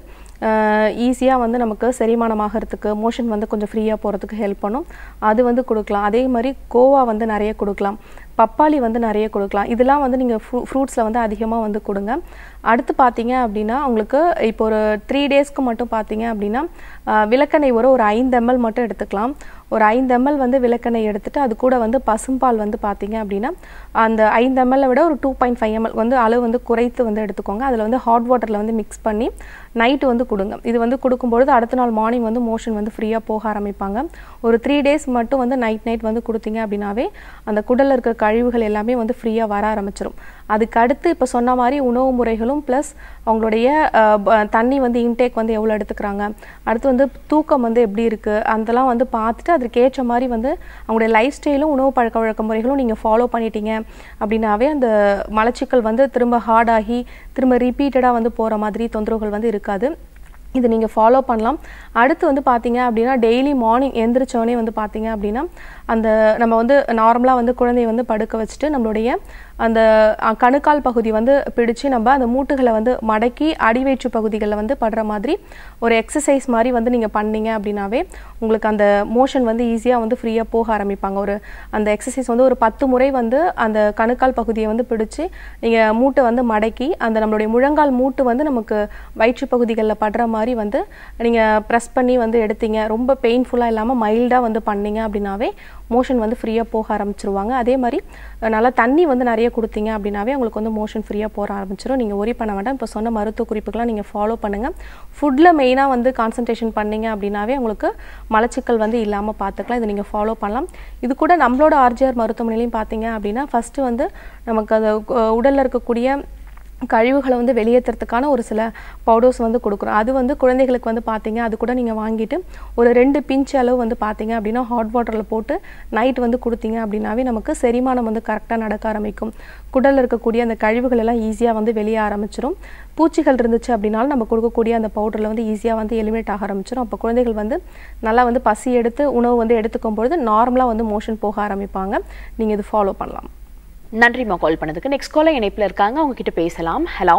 ஈஸியாக வந்து நமக்கு செரிமானமாகறதுக்கு மோஷன் வந்து கொஞ்சம் ஃப்ரீயாக போகிறதுக்கு ஹெல்ப் பண்ணும் அது வந்து கொடுக்கலாம் அதே மாதிரி கோவா வந்து நிறைய கொடுக்கலாம் பப்பாளி வந்து நிறைய கொடுக்கலாம் இதெல்லாம் வந்து நீங்கள் ஃப்ரூ ஃப்ரூட்ஸில் வந்து அதிகமாக வந்து கொடுங்க அடுத்து பார்த்தீங்க அப்படின்னா உங்களுக்கு இப்போ ஒரு த்ரீ டேஸ்க்கு மட்டும் பார்த்தீங்க அப்படின்னா அஹ், விளக்கெண்ணெய் ஒரு ஒரு ஐந்து எம்எல் மட்டும் எடுத்துக்கலாம் ஒரு ஐந்து எம்எல் வந்து விளக்கெண்ணெய் எடுத்துட்டு அது கூட வந்து பசும்பால் வந்து பார்த்தீங்க அப்படின்னா அந்த ஐந்து எம்எல்லை விட ஒரு டூ பாயிண்ட் ஃபைவ் எம்எல் வந்து அளவு வந்து குறைத்து வந்து எடுத்துக்கோங்க அதில் வந்து ஹாட் வாட்டரில் வந்து மிக்ஸ் பண்ணி நைட்டு வந்து கொடுங்க இது வந்து கொடுக்கும்பொழுது அடுத்த நாள் மார்னிங் வந்து மோஷன் வந்து ஃப்ரீயாக போக ஆரம்பிப்பாங்க ஒரு த்ரீ டேஸ் மட்டும் வந்து நைட் நைட் வந்து கொடுத்தீங்க அப்படின்னாவே அந்த குடலில் இருக்க கழிவுகள் எல்லாமே வந்து ஃப்ரீயாக வர ஆரம்பிச்சிடும் அதுக்கு அடுத்து இப்போ சொன்ன மாதிரி உணவு முறைகளும் ப்ளஸ் அவங்களுடைய அஹ், ப- தண்ணி வந்து இன்டேக் வந்து எவ்வளோ எடுத்துக்கிறாங்க அடுத்து வந்து தூக்கம் வந்து எப்படி இருக்குது அதெல்லாம் வந்து பார்த்துட்டு அதற்கு ஏற்ற மாதிரி வந்து அவங்களுடைய லைஃப் ஸ்டைலும் உணவு பழக்க வழக்க முறைகளும் நீங்கள் ஃபாலோ பண்ணிட்டீங்க அப்படின்னாவே அந்த மலச்சிக்கல் வந்து திரும்ப ஹார்டாகி திரும்ப ரிப்பீட்டடாக வந்து போகிற மாதிரி தொந்தரவுகள் வந்து இருக்காது இது நீங்கள் ஃபாலோ பண்ணலாம் அடுத்து வந்து பார்த்தீங்க அப்படின்னா டெய்லி மார்னிங் எந்திரிச்சோடனே வந்து பார்த்தீங்க அப்படின்னா அந்த நம்ம வந்து நார்மலாக வந்து குழந்தைய வந்து படுக்க வச்சுட்டு நம்மளுடைய அந்த அஹ், கணுக்கால் பகுதி வந்து பிடிச்சு நம்ம அந்த மூட்டுகளை வந்து மடக்கி அடிவயிற்று பகுதிகளில் வந்து படுற மாதிரி ஒரு எக்ஸசைஸ் மாதிரி வந்து நீங்கள் பண்ணீங்க அப்படின்னாவே உங்களுக்கு அந்த மோஷன் வந்து ஈஸியாக வந்து ஃப்ரீயாக போக ஆரம்பிப்பாங்க ஒரு அந்த எக்ஸசைஸ் வந்து ஒரு பத்து முறை வந்து அந்த கணுக்கால் பகுதியை வந்து பிடிச்சு நீங்கள் மூட்டை வந்து மடக்கி அந்த நம்மளுடைய முழங்கால் மூட்டு வந்து நமக்கு வயிற்று பகுதிகளில் படுற மாதிரி வந்து நீங்கள் ப்ரெஸ் பண்ணி வந்து எடுத்தீங்க ரொம்ப பெயின்ஃபுல்லாக இல்லாமல் மைல்டாக வந்து பண்ணீங்க அப்படின்னாவே மோஷன் வந்து ஃப்ரீயாக போக ஆரம்பிச்சிருவாங்க அதே மாதிரி அஹ், நல்லா தண்ணி வந்து நிறைய கொடுத்தீங்க அப்படின்னாவே உங்களுக்கு வந்து மோஷன் ஃப்ரீயாக போக ஆரம்பிச்சிடும் நீங்கள் ஒரி பண்ண வேண்டாம் இப்போ சொன்ன மருத்துவ குறிப்புகள்லாம் நீங்கள் ஃபாலோ பண்ணுங்கள் ஃபுட்டில் மெயினாக வந்து கான்சன்ட்ரேஷன் பண்ணீங்க அப்படின்னாவே உங்களுக்கு மலச்சிக்கல் வந்து இல்லாமல் பார்த்துக்கலாம் இதை நீங்கள் ஃபாலோ பண்ணலாம் இது கூட நம்மளோட ஆர்ஜிஆர் மருத்துவமனையிலையும் பார்த்தீங்க அப்படின்னா ஃபஸ்ட்டு வந்து நமக்கு அது அஹ், உடல்ல இருக்கக்கூடிய கழிவுகளை வந்து வெளியேற்றுறதுக்கான ஒரு சில பவுடர்ஸ் வந்து கொடுக்குறோம் அது வந்து குழந்தைகளுக்கு வந்து பார்த்தீங்க அது கூட நீங்கள் வாங்கிட்டு ஒரு ரெண்டு பிஞ்ச் அளவு வந்து பார்த்தீங்க அப்படின்னா ஹாட் வாட்டரில் போட்டு நைட் வந்து கொடுத்தீங்க அப்படின்னாவே நமக்கு செரிமானம் வந்து கரெக்டாக நடக்க ஆரம்பிக்கும் குடலில் இருக்கக்கூடிய அந்த கழிவுகள் எல்லாம் ஈஸியாக வந்து வெளியே ஆரம்பிச்சிடும் பூச்சிகள் இருந்துச்சு அப்படின்னாலும் நம்ம கொடுக்கக்கூடிய அந்த பவுடரில் வந்து ஈஸியாக வந்து எலிமினேட் ஆக ஆரம்பிச்சிடும் அப்போ குழந்தைகள் வந்து நல்லா வந்து பசி எடுத்து உணவு வந்து எடுத்துக்கும் பொழுது நார்மலாக வந்து மோஷன் போக ஆரம்பிப்பாங்க நீங்கள் இது ஃபாலோ பண்ணலாம் நன்றிம்மா கால் பண்ணதுக்கு நெக்ஸ்ட் காலர் இணைப்புல இருக்காங்க அவங்க கிட்ட பேசலாம் ஹலோ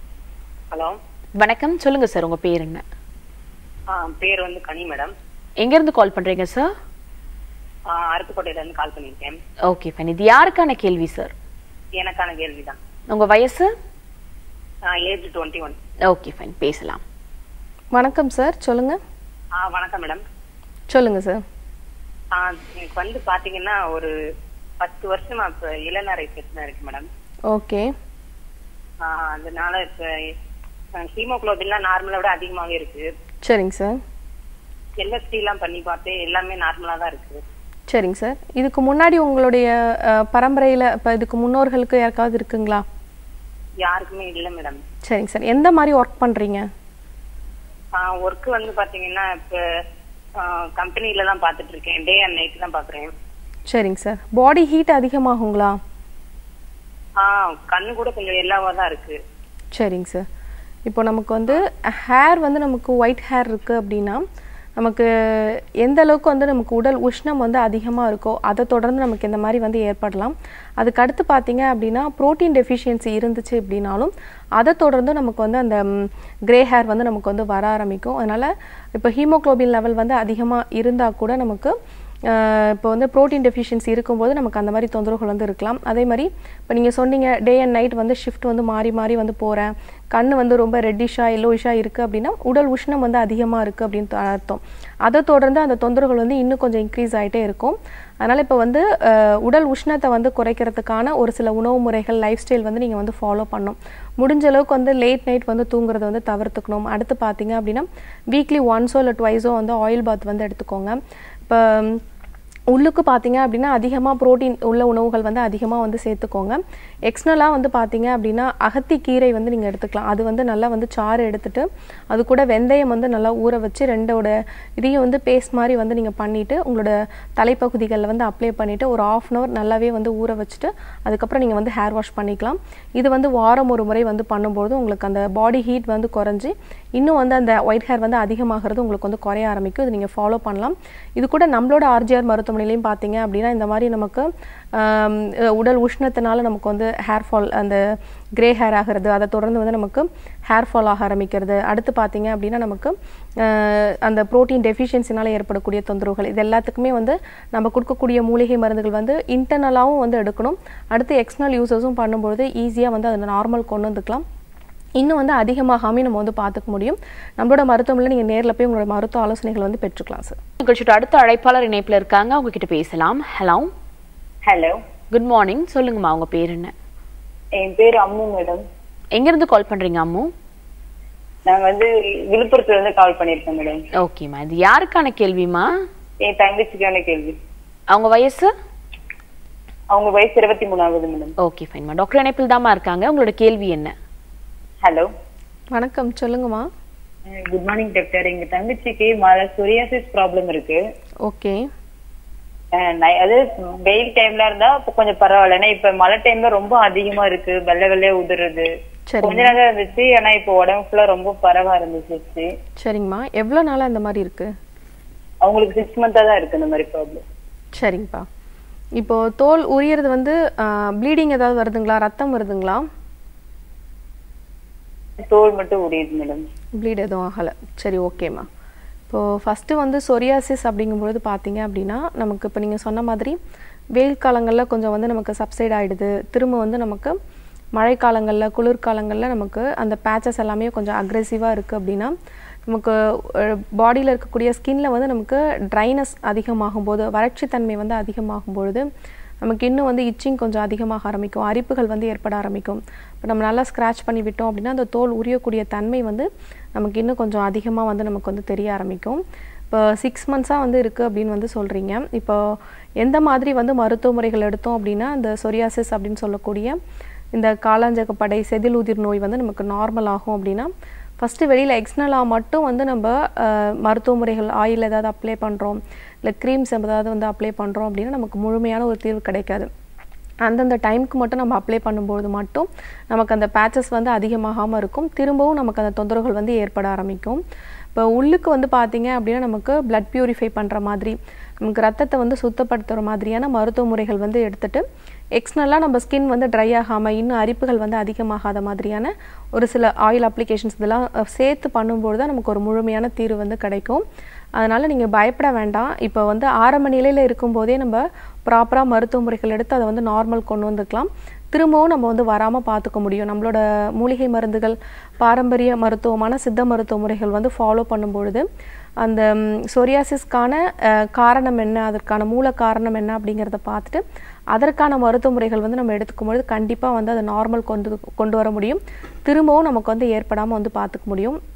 ஹலோ வணக்கம் சொல்லுங்க சார் உங்க பேர் என்ன ஆ பேர் வந்து கனி மேடம் எங்க இருந்து கால் பண்றீங்க சார் அருப்புக்கோட்டையில இருந்து கால் பண்ணியிருக்கேன் ஓகே ஃபைன் இது யாருக்கான கேள்வி சார் எனக்கான கேள்விதான் உங்க வயசு age twenty one okay fine பேசலாம் வணக்கம் சார் சொல்லுங்கள் ஆ வணக்கம் மேடம் சொல்லுங்கள் சார் ஆ எனக்கு வந்து பாத்தீங்கன்னா ஒரு பத்து வருஷமா இப்ப இளநரை பிரச்சனை இருக்கு மேடம் ஓகே ஆ, அதனால இப்ப ஹீமோகுளோபின்லாம் நார்மலை விட அதிகமாவே இருக்கு சரிங்க சார் எல்எஸ்டி எல்லாம் பண்ணி பார்த்தேன் எல்லாமே நார்மலா தான் இருக்கு சரிங்க சார் இதுக்கு முன்னாடி உங்களுடைய பரம்பரையில் இப்போ இதுக்கு முன்னோர்களுக்கு யாருக்காவது இருக்குங்களா யாருக்குமே இல்ல மேடம் சரிங்க சார் எந்த மாதிரி ஒர்க் பண்ணுறீங்க ஒர்க் வந்து பாத்தீங்கன்னா இப்ப கம்பெனில தான் பாத்துட்டு இருக்கேன் டே அண்ட் நைட் தான் பாக்குறேன் சரிங்க சார் பாடி ஹீட் அதிகமாகுங்களா ஆஹ் கண்ணு கூட கொஞ்சம் எல்லாவா தான் இருக்கு சரிங்க சார் இப்போ நமக்கு வந்து ஹேர் வந்து நமக்கு ஒயிட் ஹேர் இருக்குது அப்படின்னா நமக்கு எந்த அளவுக்கு வந்து நமக்கு உடல் உஷ்ணம் வந்து அதிகமாக இருக்கோ அதை தொடர்ந்து நமக்கு இந்த மாதிரி வந்து ஏற்படலாம் அதுக்கு அடுத்து பார்த்தீங்க அப்படின்னா புரோட்டீன் டெஃபிஷியன்சி இருந்துச்சு அப்படின்னாலும் அதை தொடர்ந்து நமக்கு வந்து அந்த கிரே ஹேர் வந்து நமக்கு வந்து வர ஆரம்பிக்கும் அதனால் இப்போ ஹீமோக்ளோபின் லெவல் வந்து அதிகமாக இருந்தால் கூட நமக்கு ஆஹ் இப்போ வந்து ப்ரோட்டீன் டெஃபிஷியன்சி இருக்கும்போது நமக்கு அந்த மாதிரி தொந்தரவுகள் வந்து இருக்கலாம் அதே மாதிரி இப்போ நீங்கள் சொன்னீங்க டே அண்ட் நைட் வந்து ஷிஃப்ட் வந்து மாறி மாறி வந்து போகிறேன் கண் வந்து ரொம்ப ரெட்டிஷாக எல்லோயிஷாக இருக்குது அப்படின்னா உடல் உஷ்ணம் வந்து அதிகமாக இருக்குது அப்படின்னு த- அர்த்தம் அதை தொடர்ந்து அந்த தொந்தரவுகள் வந்து இன்னும் கொஞ்சம் இன்க்ரீஸ் ஆகிட்டே இருக்கும் அதனால் இப்போ வந்து ஆஹ் உடல் உஷ்ணத்தை வந்து குறைக்கிறதுக்கான ஒரு சில உணவு முறைகள் லைஃப் ஸ்டைல் வந்து நீங்கள் வந்து ஃபாலோ பண்ணணும் முடிஞ்ச அளவுக்கு வந்து லேட் நைட் வந்து தூங்குறத வந்து தவிர்த்துக்கணும் அடுத்து பார்த்தீங்க அப்படின்னா வீக்லி ஒன்ஸோ இல்லை ட்வைஸோ வந்து ஆயில் பாத் வந்து எடுத்துக்கோங்க இப்போ உள்ளுக்கு பார்த்தீங்க அப்படின்னா அதிகமாக புரோட்டீன் உள்ள உணவுகள் வந்து அதிகமாக வந்து சேர்த்துக்கோங்க எக்ஸ்னலாக வந்து பார்த்தீங்க அப்படின்னா அகத்தி கீரை வந்து நீங்கள் எடுத்துக்கலாம் அது வந்து நல்லா வந்து சாறு எடுத்துட்டு அது கூட வெந்தயம் வந்து நல்லா ஊற வச்சு ரெண்டோட இதையும் வந்து பேஸ்ட் மாதிரி வந்து நீங்கள் பண்ணிவிட்டு உங்களோட தலைப்பகுதிகளில் வந்து அப்ளை பண்ணிவிட்டு ஒரு ஆஃப் அன் ஹவர் நல்லாவே வந்து ஊற வச்சுட்டு அதுக்கப்புறம் நீங்கள் வந்து ஹேர் வாஷ் பண்ணிக்கலாம் இது வந்து வாரம் ஒரு முறை வந்து பண்ணும்போது உங்களுக்கு அந்த பாடி ஹீட் வந்து குறைஞ்சி இன்னும் வந்து அந்த ஒயிட் ஹேர் வந்து அதிகமாகிறது உங்களுக்கு வந்து குறைய ஆரம்பிக்கும் இது நீங்கள் ஃபாலோ பண்ணலாம் இது கூட நம்மளோட ஆர்ஜிஆர் மருத்துவமனையிலையும் பார்த்தீங்க அப்படின்னா இந்த மாதிரி நமக்கு ஆம், அஹ் உடல் உஷ்ணத்தினால நமக்கு வந்து ஹேர் ஃபால் அந்த கிரே ஹேர் ஆகிறது அதை தொடர்ந்து வந்து நமக்கு ஹேர் ஃபால் ஆக ஆரம்பிக்கிறது அடுத்து பார்த்தீங்க அப்படின்னா நமக்கு அஹ், அந்த புரோட்டீன் டெஃபிஷியன்சினால ஏற்படக்கூடிய தொந்தரவுகள் இது எல்லாத்துக்குமே வந்து நம்ம கொடுக்கக்கூடிய மூலிகை மருந்துகள் வந்து இன்டர்னலாகவும் வந்து எடுக்கணும் அடுத்து எக்ஸ்டர்னல் யூசஸும் பண்ணும்பொழுது ஈஸியாக வந்து அதை நார்மல் கொண்டு வந்துக்கலாம் இன்னும் வந்து அதிகமாகாமல் நம்ம வந்து பார்த்துக்க முடியும் நம்மளோட மருத்துவமனையில் நீங்கள் நேரில் போய் உங்களோட மருத்துவ ஆலோசனைகள் வந்து பெற்றுக்கலாம் சார் நிகழ்ச்சியோட அடுத்த அழைப்பாளர் இணைப்புல இருக்காங்க அவங்க கிட்ட பேசலாம் ஹலோ ஹலோ குட் மார்னிங் சொல்லுங்கம்மா உங்க பேர் என்ன என் பேர் அம்மு மேடம் எங்க இருந்து கால் பண்றீங்க அம்மு நாங்க வந்து விழுப்புரத்துல இருந்து கால் பண்ணிருக்கோம் மேடம் ஓகேம்மா இது யாருக்கான கேள்விமா என் தங்கச்சிக்கான கேள்வி அவங்க வயசு அவங்க வயசு இருபத்தி மூணாவது மேடம் ஓகே ஃபைன்மா டாக்டர் இணைப்பில் தாம்மா இருக்காங்க உங்களோட கேள்வி என்ன ஹலோ வணக்கம் சொல்லுங்கம்மா குட் மார்னிங் டாக்டர் எங்க தங்கச்சிக்கு மழை சொரியாசிஸ் ப்ராப்ளம் இருக்கு ஓகே அஹ் நை- அது வெயில் டைம்ல இருந்தா இப்ப கொஞ்சம் பரவாயில்ல ஏன்னா இப்ப மழை டைம்ல ரொம்ப அதிகமா இருக்கு வெள்ளை வெள்ளையா உதுறது சரி கொஞ்ச நாளா இருந்துச்சு ஆனா இப்ப உடம்பு ஃபுல்லா ரொம்ப பரவ ஆரம்பிச்சிருச்சு சரிங்கம்மா எவ்வளோ நாளாக இந்த மாதிரி இருக்குது அவங்களுக்கு சிக்ஸ் மந்தா தான் இருக்கு இந்த மாதிரி ப்ராப்ளம் சரிங்கப்பா இப்போ தோல் உரியறது வந்து ப்ளீடிங் ஏதாவது வருதுங்களா ரத்தம் வருதுங்களா தோல் மட்டும் உடையுது மேடம் ப்ளீட் எதுவும் ஆகலை சரி ஓகேம்மா இப்போது ஃபஸ்ட்டு வந்து சொரியாசிஸ் அப்படிங்கும்பொழுது பார்த்தீங்க அப்படின்னா நமக்கு இப்போ நீங்கள் சொன்ன மாதிரி வெயில் காலங்களில் கொஞ்சம் வந்து நமக்கு சப்சைட் ஆகிடுது திரும்ப வந்து நமக்கு மழைக்காலங்களில் குளிர்காலங்களில் நமக்கு அந்த பேச்சஸ் எல்லாமே கொஞ்சம் அக்ரெசிவாக இருக்குது அப்படின்னா நமக்கு பாடியில் இருக்கக்கூடிய ஸ்கின்ல வந்து நமக்கு ட்ரைனஸ் அதிகமாகும் போது வறட்சித்தன்மை வந்து அதிகமாகும் பொழுது நமக்கு இன்னும் வந்து இச்சிங் கொஞ்சம் அதிகமாக ஆரம்பிக்கும் அரிப்புகள் வந்து ஏற்பட ஆரம்பிக்கும் இப்போ நம்ம நல்லா ஸ்க்ராட்ச் பண்ணி விட்டோம் அப்படின்னா அந்த தோல் உரியக்கூடிய தன்மை வந்து நமக்கு இன்னும் கொஞ்சம் அதிகமாக வந்து நமக்கு வந்து தெரிய ஆரம்பிக்கும் இப்போ சிக்ஸ் மந்த்ஸாக வந்து இருக்குது அப்படின்னு வந்து சொல்கிறீங்க இப்போ எந்த மாதிரி வந்து மருத்துவ முறைகள் எடுத்தோம் அப்படின்னா இந்த சொரியாசிஸ் அப்படின்னு சொல்லக்கூடிய இந்த காலாஞ்சகப்படை செதில் உதிர் நோய் வந்து நமக்கு நார்மல் ஆகும் அப்படின்னா ஃபஸ்ட்டு வெளியில் எக்ஸ்னலாக மட்டும் வந்து நம்ம அஹ், மருத்துவ முறைகள் ஆயில் ஏதாவது அப்ளை பண்ணுறோம் இல்லை க்ரீம்ஸ் ஏதாவது வந்து அப்ளை பண்ணுறோம் அப்படின்னா நமக்கு முழுமையான ஒரு தீர்வு கிடைக்காது அந்தந்த டைமுக்கு மட்டும் நம்ம அப்ளை பண்ணும்போது மட்டும் நமக்கு அந்த பேச்சஸ் வந்து அதிகமாகாமல் இருக்கும் திரும்பவும் நமக்கு அந்த தொந்தரவுகள் வந்து ஏற்பட ஆரம்பிக்கும் இப்போ உள்ளுக்கு வந்து பார்த்தீங்க அப்படின்னா நமக்கு பிளட் பியூரிஃபை பண்ணுற மாதிரி நமக்கு ரத்தத்தை வந்து சுத்தப்படுத்துகிற மாதிரியான மருத்துவ முறைகள் வந்து எடுத்துட்டு எக்ஸ்னலாக நம்ம ஸ்கின் வந்து ட்ரை ஆகாமல் இன்னும் அரிப்புகள் வந்து அதிகமாகாத மாதிரியான ஒரு சில ஆயில் அப்ளிகேஷன்ஸ் இதெல்லாம் அஹ், சேர்த்து பண்ணும்போது தான் நமக்கு ஒரு முழுமையான தீர்வு வந்து கிடைக்கும் அதனால் நீங்கள் பயப்பட வேண்டாம் இப்போ வந்து ஆரம்ப நிலையில் இருக்கும்போதே நம்ம ப்ராப்பராக மருத்துவ முறைகள் எடுத்து அதை வந்து நார்மல் கொண்டு வந்துக்கலாம் திரும்பவும் நம்ம வந்து வராமல் பார்த்துக்க முடியும் நம்மளோட மூலிகை மருந்துகள் பாரம்பரிய மருத்துவமான சித்த மருத்துவ முறைகள் வந்து ஃபாலோ பண்ணும்பொழுது அந்த சொரியாசிஸ்க்கான காரணம் என்ன அதற்கான மூல காரணம் என்ன அப்படிங்கிறத பார்த்துட்டு அதற்கான மருத்துவ முறைகள் வந்து நம்ம எடுத்துக்கும்பொழுது கண்டிப்பாக வந்து அதை நார்மல் கொண்டு கொண்டு வர முடியும் திரும்பவும் நமக்கு வந்து ஏற்படாமல் வந்து பார்த்துக்க முடியும்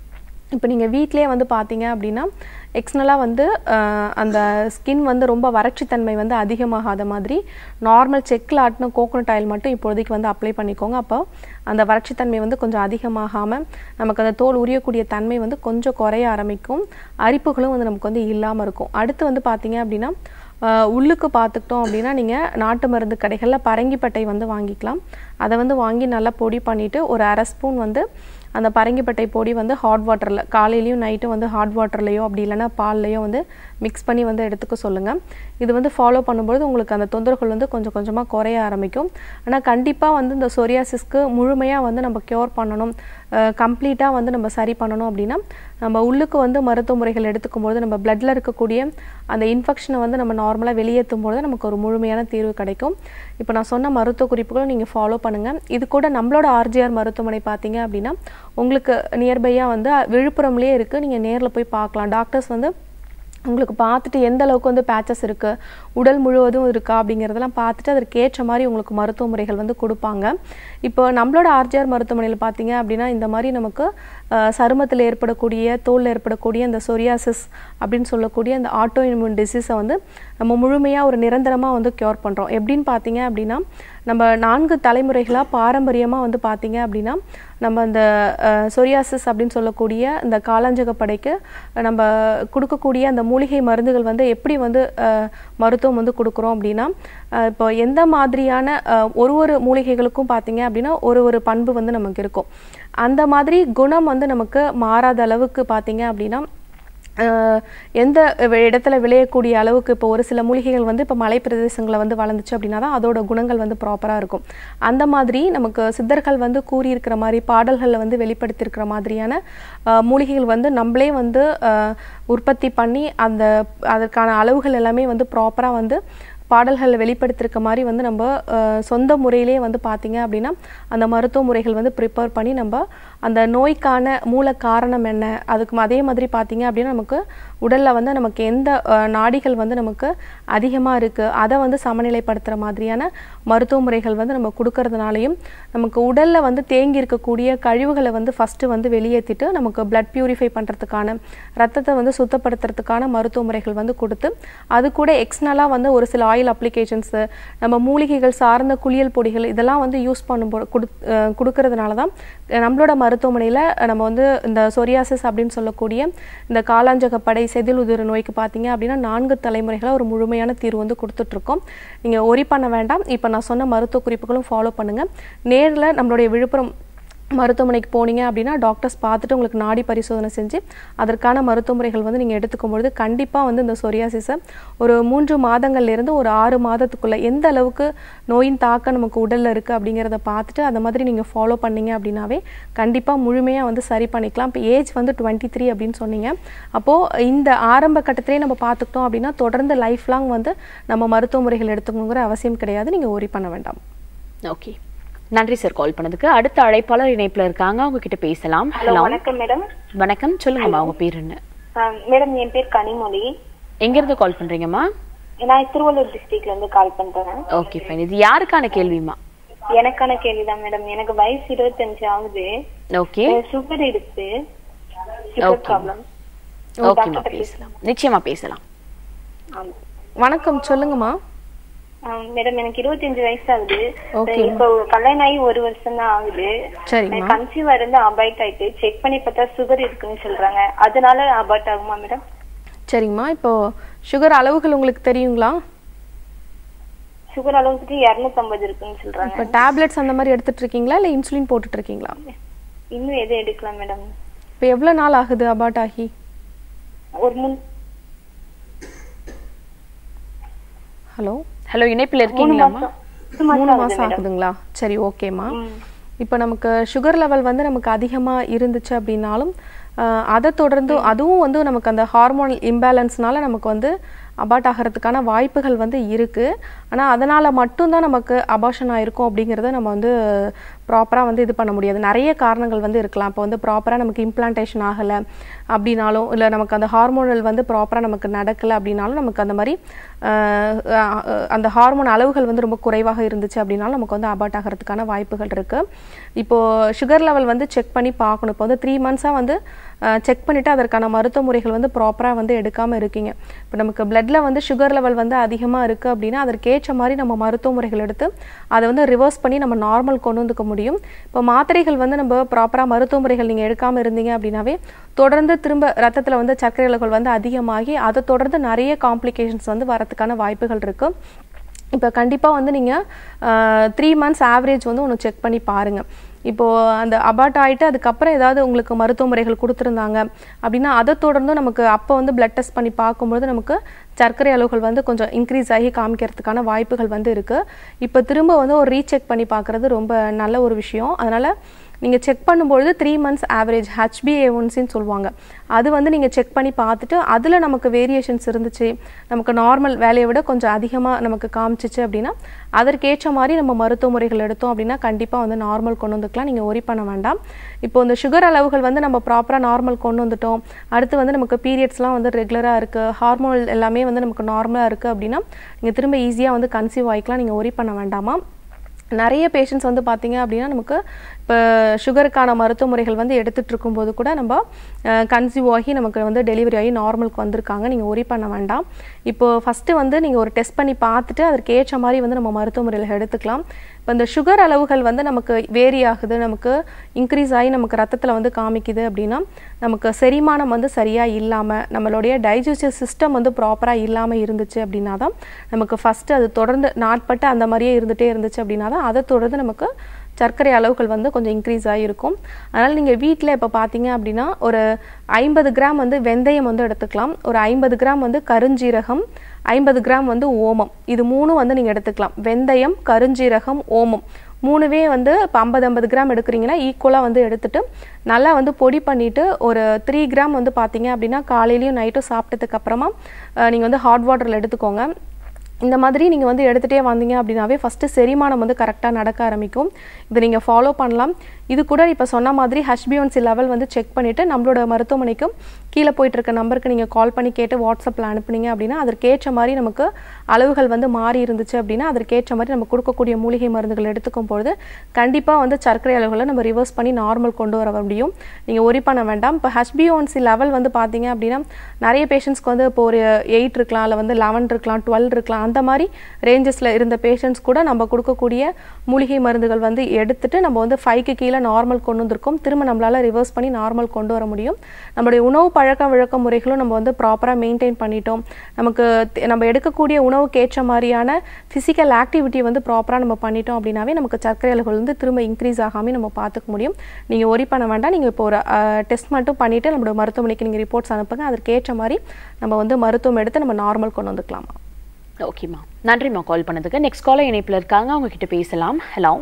இப்போ நீங்கள் வீட்டிலேயே வந்து பார்த்தீங்க அப்படின்னா எக்ஸ்னலாக வந்து அஹ், அந்த ஸ்கின் வந்து ரொம்ப வறட்சித்தன்மை வந்து அதிகமாகாத மாதிரி நார்மல் செக்கில் ஆட்டின கோகோனட் ஆயில் மட்டும் இப்போதைக்கு வந்து அப்ளை பண்ணிக்கோங்க அப்போ அந்த வறட்சித்தன்மை வந்து கொஞ்சம் அதிகமாகாமல் நமக்கு அந்த தோல் உரியக்கூடிய தன்மை வந்து கொஞ்சம் குறைய ஆரம்பிக்கும் அரிப்புகளும் வந்து நமக்கு வந்து இல்லாமல் இருக்கும் அடுத்து வந்து பார்த்தீங்க அப்படின்னா ஆஹ் உள்ளுக்கு பார்த்துக்கிட்டோம் அப்படின்னா நீங்கள் நாட்டு மருந்து கடைகளில் பரங்கிப்பட்டை வந்து வாங்கிக்கலாம் அதை வந்து வாங்கி நல்லா பொடி பண்ணிவிட்டு ஒரு அரை ஸ்பூன் வந்து அந்த பரங்கிப்பட்டை பொடி வந்து ஹாட் வாட்டரில் காலையிலையும் நைட்டும் வந்து ஹாட் வாட்டர்லையோ அப்படி இல்லைன்னா பால்லையோ வந்து மிக்ஸ் பண்ணி வந்து எடுத்துக்க சொல்லுங்கள் இது வந்து ஃபாலோ பண்ணும்பொழுது உங்களுக்கு அந்த தொந்தரவுகள் வந்து கொஞ்சம் கொஞ்சமாக குறைய ஆரம்பிக்கும் ஆனால் கண்டிப்பாக வந்து இந்த சொரியாசிஸ்க்கு முழுமையாக வந்து நம்ம க்யூர் பண்ணணும் கம்ப்ளீட்டாக வந்து நம்ம சரி பண்ணணும் அப்படின்னா நம்ம உள்ளுக்கு வந்து மருத்துவ முறைகள் எடுத்துக்கும்போது நம்ம பிளட்டில் இருக்கக்கூடிய அந்த இன்ஃபெக்ஷனை வந்து நம்ம நார்மலாக வெளியேற்றும் பொழுது நமக்கு ஒரு முழுமையான தீர்வு கிடைக்கும் இப்போ நான் சொன்ன மருத்துவ குறிப்புகளும் நீங்கள் ஃபாலோ பண்ணுங்கள் இது கூட நம்மளோட ஆர்ஜிஆர் மருத்துவமனை பார்த்தீங்க அப்படின்னா உங்களுக்கு நியர்பையாக வந்து விழுப்புரம்லேயே இருக்குது நீங்கள் நேரில் போய் பார்க்கலாம் டாக்டர்ஸ் வந்து உங்களுக்கு பார்த்துட்டு எந்த அளவுக்கு வந்து பேச்சஸ் இருக்குது உடல் முழுவதும் இருக்கா அப்படிங்கிறதெல்லாம் பார்த்துட்டு அதற்கு ஏற்ற மாதிரி உங்களுக்கு மருத்துவ முறைகள் வந்து கொடுப்பாங்க இப்போ நம்மளோட ஆர்ஜிஆர் மருத்துவமனையில் பார்த்தீங்க அப்படின்னா இந்த மாதிரி நமக்கு அஹ், சருமத்தில் ஏற்படக்கூடிய தோலில் ஏற்படக்கூடிய இந்த சொரியாசிஸ் அப்படின்னு சொல்லக்கூடிய இந்த ஆட்டோ இம்யூன் டிசீஸை வந்து நம்ம முழுமையாக ஒரு நிரந்தரமாக வந்து க்யூர் பண்ணுறோம் எப்படின்னு பார்த்தீங்க அப்படின்னா நம்ம நான்கு தலைமுறைகளாக பாரம்பரியமாக வந்து பார்த்தீங்க அப்படின்னா நம்ம இந்த சொரியாசிஸ் அப்படின்னு சொல்லக்கூடிய இந்த காலாஞ்சக படைக்கு நம்ம கொடுக்கக்கூடிய அந்த மூலிகை மருந்துகள் வந்து எப்படி வந்து அஹ், மருத்துவம் வந்து கொடுக்குறோம் அப்படின்னா அஹ், இப்போ எந்த மாதிரியான அஹ், ஒரு ஒரு மூலிகைகளுக்கும் பார்த்தீங்க அப்படின்னா ஒரு ஒரு பண்பு வந்து நமக்கு இருக்கும் அந்த மாதிரி குணம் வந்து நமக்கு மாறாத அளவுக்கு பார்த்தீங்க அப்படின்னா அஹ் எந்த வி- இடத்துல விளையக்கூடிய அளவுக்கு இப்போ ஒரு சில மூலிகைகள் வந்து இப்போ மலை பிரதேசங்களில் வந்து வளர்ந்துச்சு அப்படின்னா தான் அதோட குணங்கள் வந்து ப்ராப்பராக இருக்கும் அந்த மாதிரி நமக்கு சித்தர்கள் வந்து கூறியிருக்கிற மாதிரி பாடல்களில் வந்து வெளிப்படுத்தியிருக்கிற மாதிரியான அஹ், மூலிகைகள் வந்து நம்மளே வந்து அஹ், உற்பத்தி பண்ணி அந்த அதற்கான அளவுகள் எல்லாமே வந்து ப்ராப்பராக வந்து பாடல்களில் வெளிப்படுத்திருக்க மாதிரி வந்து நம்ம அஹ், சொந்த முறையிலே வந்து பார்த்தீங்க அப்படின்னா அந்த மருத்துவ முறைகள் வந்து ப்ரிப்பேர் பண்ணி நம்ம அந்த நோய்க்கான மூல காரணம் என்ன அதுக்கு அதே மாதிரி பார்த்தீங்க அப்படின்னா நமக்கு உடலில் வந்து நமக்கு எந்த அஹ், நாடிகள் வந்து நமக்கு அதிகமாக இருக்குது அதை வந்து சமநிலைப்படுத்துகிற மாதிரியான மருத்துவ முறைகள் வந்து நம்ம கொடுக்கறதுனாலையும் நமக்கு உடலில் வந்து தேங்கி இருக்கக்கூடிய கழிவுகளை வந்து ஃபஸ்ட்டு வந்து வெளியேற்றிட்டு நமக்கு பிளட் பியூரிஃபை பண்ணுறதுக்கான ரத்தத்தை வந்து சுத்தப்படுத்துறதுக்கான மருத்துவ முறைகள் வந்து கொடுத்து அது கூட எக்ஸ்னலாக வந்து ஒரு சில ஆயில் அப்ளிகேஷன்ஸு நம்ம மூலிகைகள் சார்ந்த குளியல் பொடிகள் இதெல்லாம் வந்து யூஸ் பண்ணும் போ- கொடு அஹ் கொடுக்கறதுனால தான் நம்மளோட மருத்துவமனையில் நம்ம வந்து இந்த சொரியாசிஸ் அப்படின்னு சொல்லக்கூடிய இந்த காலாஞ்சகப்படை செதில் உதிர் நோய்க்கு பார்த்தீங்க அப்படின்னா நான்கு தலைமுறைகளாக ஒரு முழுமையான தீர்வு வந்து கொடுத்துட்ருக்கோம் நீங்கள் ஒரி பண்ண வேண்டாம் இப்போ நான் சொன்ன மருத்துவ குறிப்புகளும் ஃபாலோ பண்ணுங்கள் நேரில் நம்மளுடைய விழுப்புரம் மருத்துவமனைக்கு போனீங்க அப்படின்னா டாக்டர்ஸ் பார்த்துட்டு உங்களுக்கு நாடி பரிசோதனை செஞ்சு அதற்கான மருத்துவ முறைகள் வந்து நீங்கள் எடுத்துக்கும் பொழுது கண்டிப்பாக வந்து இந்த சொரியாசிஸை ஒரு மூன்று மாதங்கள்லேருந்து ஒரு ஆறு மாதத்துக்குள்ளே எந்த அளவுக்கு நோயின் தாக்கம் நமக்கு உடலில் இருக்குது அப்படிங்கிறத பார்த்துட்டு அந்த மாதிரி நீங்கள் ஃபாலோ பண்ணீங்க அப்படின்னாவே கண்டிப்பாக முழுமையாக வந்து சரி பண்ணிக்கலாம் இப்போ ஏஜ் வந்து டுவெண்ட்டி த்ரீ அப்படின்னு சொன்னீங்க அப்போது இந்த ஆரம்ப கட்டத்திலே நம்ம பார்த்துக்கிட்டோம் அப்படின்னா தொடர்ந்து லைஃப் லாங் வந்து நம்ம மருத்துவ முறைகள் எடுத்துக்கணுங்கிற அவசியம் கிடையாது நீங்கள் ஒரி பண்ண வேண்டாம் ஓகே நன்றி சார் கால் பண்ணதுக்கு அடுத்த அழைப்பாளர் இணைப்புல இருக்காங்க அவங்க கிட்ட பேசலாம் ஹலோ ஹலோ வணக்கம் மேடம் வணக்கம் சொல்லுங்கம்மா உங்க பேர் என்ன மேடம் என் பேர் கனிமொழி எங்க இருந்து கால் பண்றீங்கம்மா நான் திருவள்ளூர் டிஸ்ட்ரிக்ட்ல இருந்து கால் பண்றேன் ஓகே ஃபைன் இது யாருக்கான கேள்விமா எனக்கான கேள்விதான் மேடம் எனக்கு வயசு இருபத்தஞ்சு ஆகுது ஓகே சுகர் இருக்கு சுகர் Okay. ப்ராப்ளம் ஓகேம்மா பேசலாம் நிச்சயமா பேசலாம் வணக்கம் சொல்லுங்கம்மா மேடம் எனக்கு இருபத்தஞ்சு வயசு ஆகுது Okay. இப்போ கல்யாணம் ஆகி ஒரு வருஷம் தான் ஆகுது சரிம்மா கன்சீவா இருந்து அபாய்ட் ஆயிட்டு செக் பண்ணி பார்த்தா சுகர் இருக்குன்னு சொல்றாங்க அதனால அபாய்ட் ஆகுமா மேடம் சரிங்கம்மா இப்போ சுகர் அளவுகள் உங்களுக்கு தெரியுங்களா சுகர் அளவுக்கு இருநூத்தம்பது இருக்குன்னு சொல்றாங்க இப்போ டேப்லெட்ஸ் அந்த மாதிரி எடுத்துட்டு இருக்கீங்களா இல்லை இன்சுலின் போட்டுட்டு இருக்கீங்களா இன்னும் எதுவும் எடுக்கலாம் மேடம் இப்போ எவ்வளோ நாள் ஆகுது அபாட் ஆகி ஒரு முன் ஹலோ ஹலோ இணைப்புல மூணு இருக்கீங்களாம்மா மாசம் மூணு மூணு மாசம் மாசம் ஆகுது மேடம் ஆகுதுங்களா சரி ஓகேம்மா ம். இப்போ நமக்கு சுகர் லெவல் வந்து நமக்கு அதிகமாக இருந்துச்சு அப்படின்னாலும் ஆஹ், அதை தொடர்ந்து அதுவும் வந்து நமக்கு அந்த ஹார்மோன் இம்பேலன்ஸ்னால நமக்கு வந்து அபார்ட் ஆகிறதுக்கான வாய்ப்புகள் வந்து இருக்குது ஆனால் அதனால் மட்டும்தான் நமக்கு அபாஷன் ஆயிருக்கும் அப்படிங்கிறத நம்ம வந்து ப்ராப்பராக வந்து இது பண்ண முடியாது நிறைய காரணங்கள் வந்து இருக்கலாம் இப்போ வந்து ப்ராப்பராக நமக்கு இம்ப்ளான்டேஷன் ஆகலை அப்படின்னாலும் இல்லை நமக்கு அந்த ஹார்மோனல் வந்து ப்ராப்பராக நமக்கு நடக்கலை அப்படின்னாலும் நமக்கு அந்த மாதிரி ஆஹ், ஆஹ், அந்த ஹார்மோன் அளவுகள் வந்து ரொம்ப குறைவாக இருந்துச்சு அப்படின்னாலும் நமக்கு வந்து அபார்ட் ஆகிறதுக்கான வாய்ப்புகள் இருக்குது இப்போது சுகர் லெவல் வந்து செக் பண்ணி பார்க்கணும் இப்போ வந்து த்ரீ மந்த்ஸாக வந்து செக் பண்ணிவிட்டு அதற்கான மருத்துவ முறைகள் வந்து ப்ராப்பராக வந்து எடுக்காமல் இருக்கீங்க இப்போ நமக்கு பிளட்ல வந்து சுகர் லெவல் வந்து அதிகமாக இருக்குது அப்படின்னா அதற்கேற்ற மாதிரி நம்ம மருத்துவ முறைகள் எடுத்து அதை வந்து ரிவர்ஸ் பண்ணி நம்ம நார்மல் கொண்டு வந்துக்க முடியும் இப்போ மாத்திரைகள் வந்து நம்ம ப்ராப்பராக மருத்துவ முறைகள் நீங்கள் எடுக்காமல் இருந்தீங்க அப்படின்னாவே தொடர்ந்து திரும்ப ரத்தத்தில் வந்து சர்க்கரை அளவுகள் வந்து அதிகமாகி அதை தொடர்ந்து நிறைய காம்ப்ளிகேஷன்ஸ் வந்து வரதுக்கான வாய்ப்புகள் இருக்குது இப்போ கண்டிப்பாக வந்து நீங்கள் த்ரீ மந்த்ஸ் ஆவரேஜ் வந்து ஒன்று செக் பண்ணி பாருங்கள் இப்போது அந்த அபார்ட் ஆகிட்டு அதுக்கப்புறம் ஏதாவது உங்களுக்கு மருத்துவ முறைகள் கொடுத்துருந்தாங்க அப்படின்னா அதை தொடர்ந்து நமக்கு அப்போ வந்து பிளட் டெஸ்ட் பண்ணி பார்க்கும்பொழுது நமக்கு சர்க்கரை அளவுகள் வந்து கொஞ்சம் இன்க்ரீஸ் ஆகி காமிக்கிறதுக்கான வாய்ப்புகள் வந்து இருக்குது இப்போ திரும்ப வந்து ஒரு ரீசெக் பண்ணி பார்க்குறது ரொம்ப நல்ல ஒரு விஷயம் அதனால் நீங்கள் செக் பண்ணும்பொழுது த்ரீ மந்த்ஸ் ஆவரேஜ் ஹெச்பிஏஒன்சின்னு சொல்லுவாங்க அது வந்து நீங்கள் செக் பண்ணி பார்த்துட்டு அதில் நமக்கு வேரியேஷன்ஸ் இருந்துச்சு நமக்கு நார்மல் வேலையை விட கொஞ்சம் அதிகமாக நமக்கு காமிச்சிச்சு அப்படின்னா அதற்கேற்ற மாதிரி நம்ம மருத்துவ முறைகள் எடுத்தோம் அப்படின்னா கண்டிப்பாக வந்து நார்மல் கொண்டு வந்துக்கலாம் நீங்கள் ஒரி பண்ண வேண்டாம் இப்போ இந்த சுகர் அளவுகள் வந்து நம்ம ப்ராப்பராக நார்மல் கொண்டு வந்துட்டோம் அடுத்து வந்து நமக்கு பீரியட்ஸ்லாம் வந்து ரெகுலராக இருக்குது ஹார்மோன் எல்லாமே வந்து நமக்கு நார்மலாக இருக்குது அப்படின்னா நீங்கள் திரும்ப ஈஸியாக வந்து கன்சீவ் ஆகிக்கலாம் நீங்கள் ஒரி பண்ண வேண்டாமா நிறைய பேஷண்ட்ஸ் வந்து பார்த்தீங்க அப்படின்னா நமக்கு இப்போ சுகருக்கான மருத்துவ முறைகள் வந்து எடுத்துகிட்டு இருக்கும்போது கூட நம்ம கன்சீவ் ஆகி நமக்கு வந்து டெலிவரி ஆகி நார்மலுக்கு வந்திருக்காங்க நீங்கள் ஒரி பண்ண வேண்டாம் இப்போ ஃபஸ்ட்டு வந்து நீங்கள் ஒரு டெஸ்ட் பண்ணி பார்த்துட்டு அதற்கு ஏற்ற மாதிரி வந்து நம்ம மருத்துவ முறையில் எடுத்துக்கலாம் இப்போ இந்த சுகர் அளவுகள் வந்து நமக்கு வேரி ஆகுது நமக்கு இன்க்ரீஸ் ஆகி நமக்கு ரத்தத்தில் வந்து காமிக்குது அப்படின்னா நமக்கு செரிமானம் வந்து சரியாக இல்லாமல் நம்மளுடைய டைஜஸ்டிவ் சிஸ்டம் வந்து ப்ராப்பராக இல்லாமல் இருந்துச்சு அப்படின்னா தான் நமக்கு ஃபஸ்ட்டு அது தொடர்ந்து நாட்பட்டு அந்த மாதிரியே இருந்துகிட்டே இருந்துச்சு அப்படின்னா தான் அதை தொடர்ந்து நமக்கு சர்க்கரை அளவுகள் வந்து கொஞ்சம் இன்க்ரீஸ் ஆகிருக்கும் அதனால் நீங்கள் வீட்டில் இப்போ பார்த்தீங்க அப்படின்னா ஒரு ஐம்பது கிராம் வந்து வெந்தயம் வந்து எடுத்துக்கலாம் ஒரு ஐம்பது கிராம் வந்து கருஞ்சீரகம் ஐம்பது கிராம் வந்து ஓமம் இது மூணும் வந்து நீங்கள் எடுத்துக்கலாம் வெந்தயம் கருஞ்சீரகம் ஓமம் மூணுவே வந்து இப்போ ஐம்பது ஐம்பது கிராம் எடுக்கிறீங்கன்னா ஈக்குவலாக வந்து எடுத்துட்டு நல்லா வந்து பொடி பண்ணிவிட்டு ஒரு த்ரீ கிராம் வந்து பார்த்தீங்க அப்படின்னா காலையிலையும் நைட்டும் சாப்பிட்டதுக்கு அப்புறமா நீங்கள் வந்து ஹாட் வாட்டரில் எடுத்துக்கோங்க இந்த மாதிரி நீங்கள் வந்து எடுத்துகிட்டே வந்தீங்க அப்படின்னாவே ஃபஸ்ட்டு செரிமானம் வந்து கரெக்டாக நடக்க ஆரம்பிக்கும் இதை நீங்கள் ஃபாலோ பண்ணலாம் இது கூட இப்போ சொன்ன மாதிரி ஹெச்பிஒன்சி லெவல் வந்து செக் பண்ணிவிட்டு நம்மளோட மருத்துவமனைக்கும் கீழே போயிட்டு இருக்க நம்பருக்கு நீங்கள் கால் பண்ணி கேட்டு வாட்ஸ்அப்பில் அனுப்புனீங்க அப்படின்னா அதற்கேற்ற மாதிரி நமக்கு அளவுகள் வந்து மாறி இருந்துச்சு அப்படின்னா அதற்கேற்ற மாதிரி நம்ம கொடுக்கக்கூடிய மூலிகை மருந்துகள் எடுத்துக்கும் பொழுது கண்டிப்பாக வந்து சர்க்கரை அளவுகளை நம்ம ரிவர்ஸ் பண்ணி நார்மல் கொண்டு வர முடியும் நீங்கள் ஒரி பண்ண வேண்டாம் இப்போ ஹெச்பிஒன்சி லெவல் வந்து பார்த்தீங்க அப்படின்னா நிறைய பேஷண்ட்ஸ்க்கு வந்து இப்போ ஒரு எயிட் இருக்கலாம் இல்லை வந்து லெவன் இருக்கலாம் டுவெல் இருக்கலாம் அந்த மாதிரி ரேஞ்சஸில் இருந்த பேஷண்ட்ஸ் கூட நம்ம கொடுக்கக்கூடிய மூலிகை மருந்துகள் வந்து எடுத்துட்டு நம்ம வந்து ஃபைவ்க்கு கீழே நார்மல் கொண்டு வந்திருக்கோம் திரும்ப நம்மளால் ரிவர்ஸ் பண்ணி நார்மல் கொண்டு வர முடியும் நம்மளுடைய உணவு பழக்க வழக்க முறைகளும் நம்ம வந்து ப்ராப்பராக மெயின்டைன் பண்ணிட்டோம் நமக்கு தி- நம்ம எடுக்கக்கூடிய உணவுக்கு ஏற்ற மாதிரியான ஃபிசிக்கல் ஆக்டிவிட்டி வந்து ப்ராப்பராக நம்ம பண்ணிட்டோம் அப்படின்னாவே நமக்கு சர்க்கரை அளவுகள் வந்து திரும்ப இன்க்ரீஸ் ஆகாமல் நம்ம பார்த்துக்க முடியும் நீங்கள் ஒரி பண்ண வேண்டாம் நீங்கள் இப்போ ஒரு டெஸ்ட் மட்டும் பண்ணிவிட்டு நம்மளோட மருத்துவமனைக்கு நீங்கள் ரிப்போர்ட்ஸ் அனுப்புங்க அதற்கு ஏற்ற மாதிரி நம்ம வந்து மருத்துவம் எடுத்து நம்ம நார்மல் கொண்டு வந்துக்கலாமா ஓகேம்மா நன்றிம்மா கால் பண்ணதுக்கு நெக்ஸ்ட் காலர் இணைப்பில் இருக்காங்க அவங்க கிட்ட பேசலாம் ஹலோ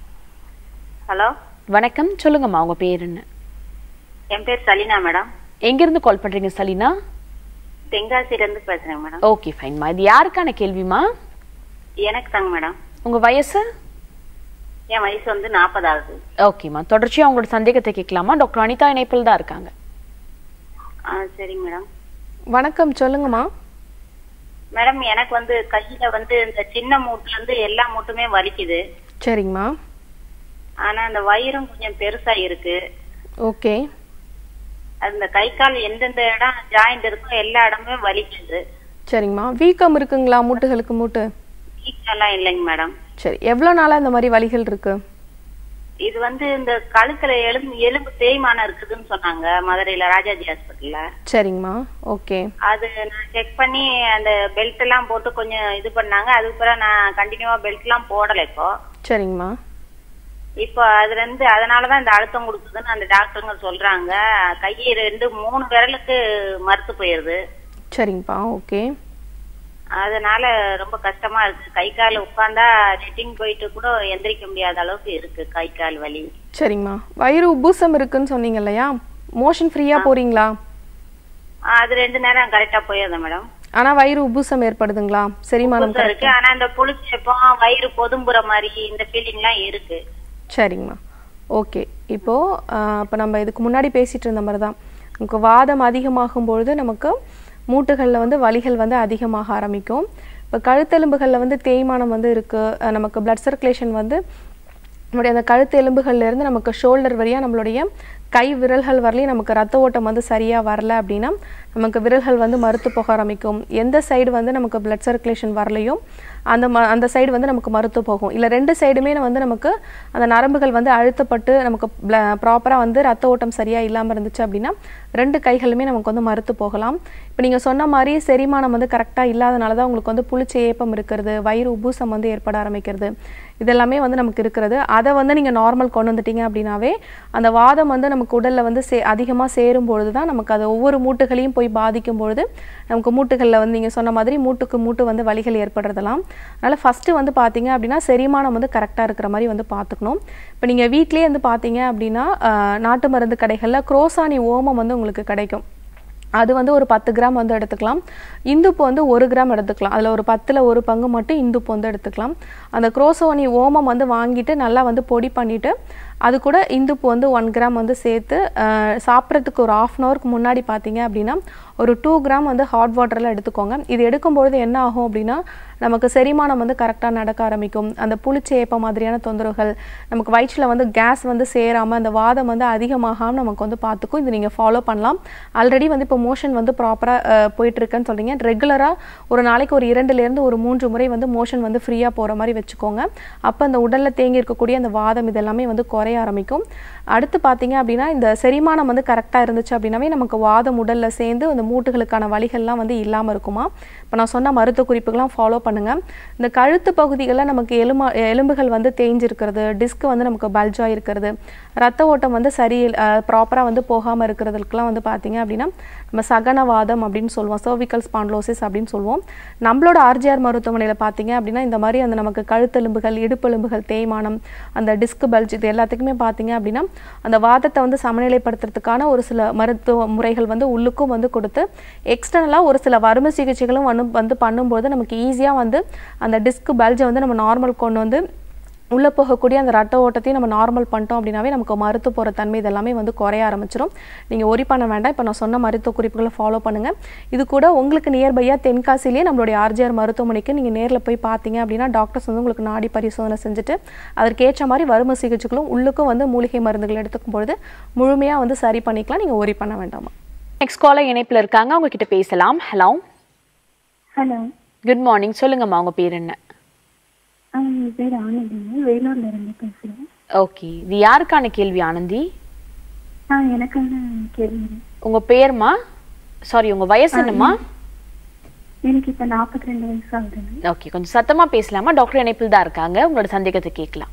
ஹலோ வணக்கம் சொல்லுங்கம்மா உங்க பேர் என்ன என் பேர் சலீனா மேடம் எங்கிருந்து கால் பண்றீங்க சலீனா தென்காசில இருந்து பேசுறேன் மேடம் ஓகே ஃபைன்மா இது யாருக்கான கேள்விமா எனக்கு தாங்க மேடம் உங்க வயசு என் வயசு வந்து நாற்பதாவது ஓகேம்மா தொடர்ச்சியா உங்களோட சந்தேகத்தை கேட்கலாமா டாக்டர் அனிதா இணைப்பில் தான் இருக்காங்க ஆ சரிங்க மேடம் வணக்கம் சொல்லுங்கம்மா மேடம் எனக்கு வந்து கையில வந்து இந்த சின்ன மூட்டுல இருந்து எல்லா மூட்டுமே வலிக்குது சரிங்கம்மா ஆனா அந்த வயிறும் கொஞ்சம் பெருசா இருக்கு ஓகே அது இந்த கை கால் எந்தெந்த இடம் ஜாயிண்ட் இருக்கோ எல்லா இடமுமே வலிக்குது சரிங்கம்மா வீக்கம் இருக்குங்களா மூட்டுகளுக்கு மூட்டு வீக்கெல்லாம் இல்லைங்க மேடம் சரி எவ்வளோ நாளாக இந்த மாதிரி வலிகள் இருக்கு இது வந்து இந்த கழுத்துல எலும்பு எலும்பு தேய்மானம் இருக்குதுன்னு சொன்னாங்க மதுரையில ராஜாஜி ஹாஸ்பிட்டல்ல சரிங்கம்மா ஓகே அது நான் செக் பண்ணி அந்த பெல்ட் எல்லாம் போட்டு கொஞ்சம் இது பண்ணாங்க அதுக்கு பிறகு நான் கண்டினியூவா பெல்ட் எல்லாம் போடல இப்போ சரிங்கம்மா இப்போ அதுல இருந்து அதனாலதான் இந்த அழுத்தம் கொடுக்குதுன்னு அந்த டாக்டருங்க சொல்றாங்க கையை ரெண்டு மூணு விரலுக்கு மறுத்து போயிருது சரிங்கப்பா ஓகே அதனால ரொம்ப கஷ்டமா இருக்கு கை கால் உட்கார்ந்தா சிட்டிங் போயிட்டு கூட எந்திரிக்க முடியாத அளவுக்கு இருக்கு கை கால் வலி சரிங்கம்மா வயிறு உப்புசம் இருக்குன்னு சொன்னீங்க இல்லையா மோஷன் ஃப்ரீயாக போறீங்களா அது ரெண்டு நேரம் கரெக்டா போயிருந்தேன் மேடம் ஆனால் வயிறு உப்புசம் ஏற்படுதுங்களா செரிமானம் புதுசா இருக்கு ஆனா இந்த புளிச்சப்போ வயிறு பொதும்புற மாதிரி இந்த ஃபீலிங் எல்லாம் இருக்கு சரிங்கம்மா ஓகே இப்போது இப்போ நம்ம இதுக்கு முன்னாடி பேசிகிட்டு இருந்த மாதிரி தான் நமக்கு வாதம் அதிகமாகும் பொழுது நமக்கு மூட்டுகளில் வந்து வலிகள் வந்து அதிகமாக ஆரம்பிக்கும் இப்போ கழுத்தெலும்புகளில் வந்து தேய்மானம் வந்து இருக்குது நமக்கு blood சர்க்குலேஷன் வந்து நம்மளுடைய அந்த கழுத்து எலும்புகள்ல இருந்து நமக்கு ஷோல்டர் வழியாக நம்மளுடைய கை விரல்கள் வரலையும் நமக்கு ரத்த ஓட்டம் வந்து சரியாக வரல அப்படின்னா நமக்கு விரல்கள் வந்து மறுத்து போக ஆரம்பிக்கும் எந்த சைடு வந்து நமக்கு blood சர்க்குலேஷன் வரலையோ அந்த ம அந்த சைடு வந்து நமக்கு மறுத்து போகும் இல்லை ரெண்டு சைடுமே வந்து நமக்கு அந்த நரம்புகள் வந்து அழுத்தப்பட்டு நமக்கு ப்ராப்பராக வந்து ரத்த ஓட்டம் சரியாக இல்லாமல் இருந்துச்சு அப்படின்னா ரெண்டு கைகளுமே நமக்கு வந்து மறுத்து போகலாம் இப்போ நீங்கள் சொன்ன மாதிரி செரிமானம் வந்து கரெக்டாக இல்லாதனால தான் உங்களுக்கு வந்து புளிச்ச ஏப்பம் இருக்கிறது வயிறு உபூசம் வந்து ஏற்பட ஆரம்பிக்கிறது இதெல்லாமே வந்து நமக்கு இருக்கிறது அதை வந்து நீங்கள் நார்மல் கொண்டு வந்துட்டீங்க அப்படின்னாவே அந்த வாதம் வந்து நமக்கு உடலில் வந்து சே அதிகமாக சேரும் பொழுது தான் நமக்கு அது ஒவ்வொரு மூட்டுகளையும் போய் பாதிக்கும் பொழுது நமக்கு மூட்டுகளில் வந்து நீங்கள் சொன்ன மாதிரி மூட்டுக்கு மூட்டு வந்து வலிகள் ஏற்படுறதெல்லாம் அதனால் ஃபஸ்ட்டு வந்து பார்த்தீங்க அப்படின்னா செரிமானம் வந்து கரெக்டாக இருக்கிற மாதிரி வந்து பார்த்துக்கணும் இப்போ நீங்கள் வீட்டிலேயே வந்து பார்த்தீங்க அப்படின்னா ஆஹ், நாட்டு மருந்து கடைகளில் குரோசானி ஓமம் வந்து உங்களுக்கு கிடைக்கும் அது வந்து ஒரு பத்து கிராம் வந்து எடுத்துக்கலாம் இந்துப்பு வந்து ஒரு கிராம் எடுத்துக்கலாம் அதில் ஒரு பத்தில் ஒரு பங்கு மட்டும் இந்துப்பு வந்து எடுத்துக்கலாம் அந்த குரோசோனி ஓமம் வந்து வாங்கிட்டு நல்லா வந்து பொடி பண்ணிவிட்டு அது கூட இந்துப்பு வந்து ஒன் கிராம் வந்து சேர்த்து அஹ், சாப்பிட்றதுக்கு ஒரு ஆஃப் அன் ஹவருக்கு முன்னாடி பார்த்தீங்க அப்படின்னா ஒரு டூ கிராம் வந்து ஹாட் வாட்டரில் எடுத்துக்கோங்க இது எடுக்கும்பொழுது என்ன ஆகும் அப்படின்னா நமக்கு செரிமானம் வந்து கரெக்டாக நடக்க ஆரம்பிக்கும் அந்த புளிச்ச ஏப்பம் மாதிரியான தொந்தரவுகள் நமக்கு வயிற்றில் வந்து கேஸ் வந்து சேராமல் அந்த வாதம் வந்து அதிகமாகாமல் நமக்கு வந்து பார்த்துக்கும் இது நீங்கள் ஃபாலோ பண்ணலாம் ஆல்ரெடி வந்து இப்போ மோஷன் வந்து ப்ராப்பராக போயிட்டு இருக்குன்னு சொல்றீங்க ரெகுலராக ஒரு நாளைக்கு ஒரு இரண்டுலேருந்து ஒரு மூன்று முறை வந்து மோஷன் வந்து ஃப்ரீயாக போகிற மாதிரி வச்சுக்கோங்க அப்போ அந்த உடலில் தேங்கி இருக்கக்கூடிய அந்த வாதம் இதெல்லாமே வந்து குறைய ஆரம்பிக்கும் அடுத்து பார்த்தீங்க அப்படின்னா இந்த செரிமானம் வந்து கரெக்டாக இருந்துச்சு அப்படின்னாவே நமக்கு வாதம் உடலில் சேர்ந்து அந்த மூட்டுகளுக்கான வலிகள்லாம் வந்து இல்லாமல் இருக்குமா இப்போ நான் சொன்ன மருத்துவ குறிப்புகள்லாம் ஃபாலோ பண்ணுங்க இந்த கழுத்து பகுதிகளில் நமக்கு எலும்பு எலும்புகள் வந்து தேஞ்சிருக்கிறது டிஸ்க் வந்து நமக்கு பல்ஜாக இருக்கிறது ரத்த ஓட்டம் வந்து சரி ப்ராப்பராக வந்து போகாமல் இருக்கிறதுக்கெல்லாம் வந்து பார்த்தீங்க அப்படின்னா நம்ம சகனவாதம் அப்படின்னு சொல்லுவோம் சர்விக்கல் ஸ்பான்லோசிஸ் அப்படின்னு சொல்லுவோம் நம்மளோட ஆர்ஜிஆர் மருத்துவமனையில் பார்த்தீங்க அப்படின்னா இந்த மாதிரி அந்த நமக்கு கழுத்தெலும்புகள் இடுப்பெலும்புகள் தேய்மானம் அந்த டிஸ்க் பல்ஜ் இது எல்லாத்துக்குமே பார்த்தீங்க அப்படின்னா அந்த வாதத்தை வந்து சமநிலைப்படுத்துறதுக்கான ஒரு சில மருத்துவ முறைகள் வந்து உள்ளுக்கும் வந்து கொடுத்து எக்ஸ்டர்னலாக ஒரு சில வறுமை சிகிச்சைகளும் வந்து வந்து பண்ணும்போது நமக்கு ஈஸியாக வந்து அந்த டிஸ்க் பல்ஜை வந்து நம்ம நார்மல் கொண்டு வந்து உள்ளே போகக்கூடிய அந்த ரத்த ஓட்டத்தையும் நம்ம நார்மல் பண்ணிட்டோம் அப்படின்னாவே நமக்கு மருத்துவ போகிற தன்மை இதெல்லாமே வந்து குறைய ஆரம்பிச்சிடும் நீங்கள் ஒரி பண்ண வேண்டாம் இப்போ நான் சொன்ன மருத்துவ குறிப்புகளை ஃபாலோ பண்ணுங்கள் இது கூட உங்களுக்கு நியர்பையாக தென்காசிலேயே நம்மளுடைய ஆர்ஜிஆர் மருத்துவமனைக்கு நீங்கள் நேரில் போய் பார்த்தீங்க அப்படின்னா டாக்டர்ஸ் வந்து உங்களுக்கு நாடி பரிசோதனை செஞ்சுட்டு அதற்கேற்ற மாதிரி வறுமை சிகிச்சைகளும் உள்ளுக்கும் வந்து மூலிகை மருந்துகள் எடுத்துக்கும் பொழுது முழுமையாக வந்து சரி பண்ணிக்கலாம் நீங்கள் ஒரி பண்ண வேண்டாமா நெக்ஸ்ட் காலர் இணைப்புல இருக்காங்க அவங்க கிட்ட பேசலாம் ஹலோ ஹலோ குட் மார்னிங் சொல்லுங்கம்மா உங்க பேர் என்ன என் பேர் ஆனந்திங்க வேலூர்ல இருந்து பேசுறேன் ஓகே இது யாருக்கான கேள்வி ஆனந்தி ஆ எனக்கான கேள்வி உங்க பேர்மா சாரி உங்க வயசு என்னம்மா எனக்கு இப்ப நாற்பத்தி ரெண்டு வயசு ஆகுதுங்க ஓகே கொஞ்சம் சத்தமா பேசலாமா டாக்டர் இணைப்பில் தான் இருக்காங்க உங்களோட சந்தேகத்தை கேட்கலாம்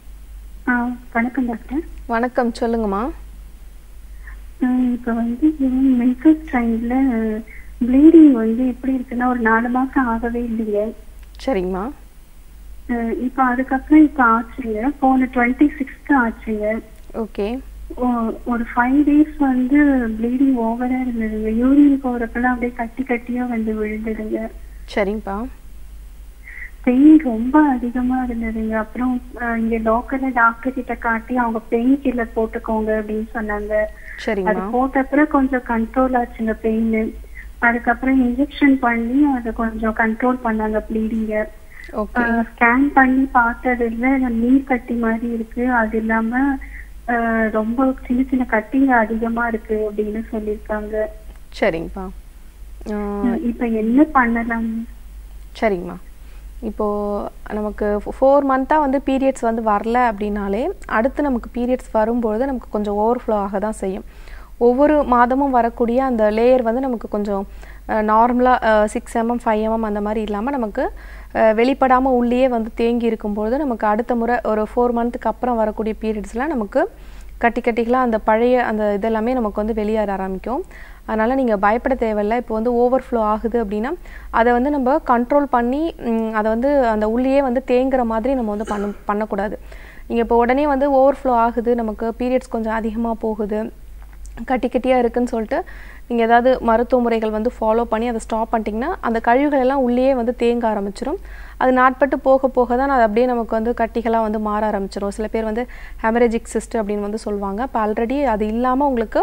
ஆ வணக்கம் டாக்டர் வணக்கம் சொல்லுங்கம்மா ஆ, இப்ப வந்து மென்சஸ் டைம்ல ப்ளீடிங் வந்து எப்படி இருக்குன்னா ஒரு நாலு மாசம் ஆகவே இல்லைங்க சரிங்கம்மா ஆ, இப்ப அதுக்கப்புறம் இப்ப ஆச்சுங்க போன டுவெண்ட்டி சிக்ஸ்த் ஆச்சுங்க ஓகே ஒ- ஒரு ஃபைவ் டேஸ் வந்து ப்ளீடிங் ஓவரா இருந்ததுங்க யூரின் போறப்பெல்லாம் அப்படியே கட்டி கட்டியா வந்து விழுந்ததுங்க சரிங்கப்பா பெயின் ரொம்ப அதிகமா இருந்ததுங்க அப்புறம் அஹ், இங்க லோக்கல்ல டாக்டர் கிட்ட காட்டி அவங்க பெயின் கில்லர் போட்டுக்கோங்க அப்படின்னு சொன்னாங்க அது சரிங்கம்மா போட்ட அப்புறம் கொஞ்சம் கண்ட்ரோல் ஆச்சுங்க பெயின் அதுக்கப்புறம் இன்ஜெக்ஷன் பண்ணி அதை கொஞ்சம் கண்ட்ரோல் பண்ணாங்க ப்ளீடிங்க ஓகே ஸ்கேன் பண்ணி பார்த்ததுல நீர் கட்டி மாதிரி இருக்கு அது இல்லாம அஹ், ரொம்ப சின்ன சின்ன கட்டிங்க அதிகமா இருக்கு அப்படின்னு சொல்லியிருக்காங்க சரிங்கப்பா ஆ, இப்ப என்ன பண்ணலாம் சரிங்கம்மா இப்போது நமக்கு ஃபோர் மந்த்தாக வந்து பீரியட்ஸ் வந்து வரல அப்படின்னாலே அடுத்து நமக்கு பீரியட்ஸ் வரும்பொழுது நமக்கு கொஞ்சம் ஓவர்ஃப்ளோ ஆக தான் செய்யும் ஒவ்வொரு மாதமும் வரக்கூடிய அந்த லேயர் வந்து நமக்கு கொஞ்சம் நார்மலாக சிக்ஸ் எம்எம் ஃபைவ் எம்எம் அந்த மாதிரி இல்லாமல் நமக்கு வெளிப்படாமல் உள்ளேயே வந்து தேங்கி இருக்கும்பொழுது நமக்கு அடுத்த முறை ஒரு ஃபோர் மந்த்துக்கு அப்புறம் வரக்கூடிய பீரியட்ஸ்லாம் நமக்கு கட்டி கட்டிகளாக அந்த பழைய அந்த இதெல்லாமே நமக்கு வந்து வெளியேற ஆரம்பிக்கும் அதனால் நீங்கள் பயப்பட தேவையில்லை இப்போ வந்து ஓவர்ஃப்ளோ ஆகுது அப்படின்னா அதை வந்து நம்ம கண்ட்ரோல் பண்ணி ம், அதை வந்து அந்த உள்ளேயே வந்து தேங்குற மாதிரி நம்ம வந்து பண்ண பண்ணக்கூடாது நீங்கள் இப்போ உடனே வந்து ஓவர்ஃப்ளோ ஆகுது நமக்கு பீரியட்ஸ் கொஞ்சம் அதிகமாக போகுது கட்டி கட்டியாக இருக்குன்னு சொல்லிட்டு நீங்கள் ஏதாவது மருத்துவ முறைகள் வந்து ஃபாலோ பண்ணி அதை ஸ்டாப் பண்ணிட்டீங்கன்னா அந்த கழிவுகள் எல்லாம் உள்ளேயே வந்து தேங்க ஆரம்பிச்சிடும் அது நாட்பட்டு போக போக தான் அது அப்படியே நமக்கு வந்து கட்டிகளாக வந்து மாற ஆரம்பிச்சிடும் சில பேர் வந்து ஹெமரேஜிக் சிஸ்ட் அப்படின்னு வந்து சொல்லுவாங்க இப்போ ஆல்ரெடி அது இல்லாமல் உங்களுக்கு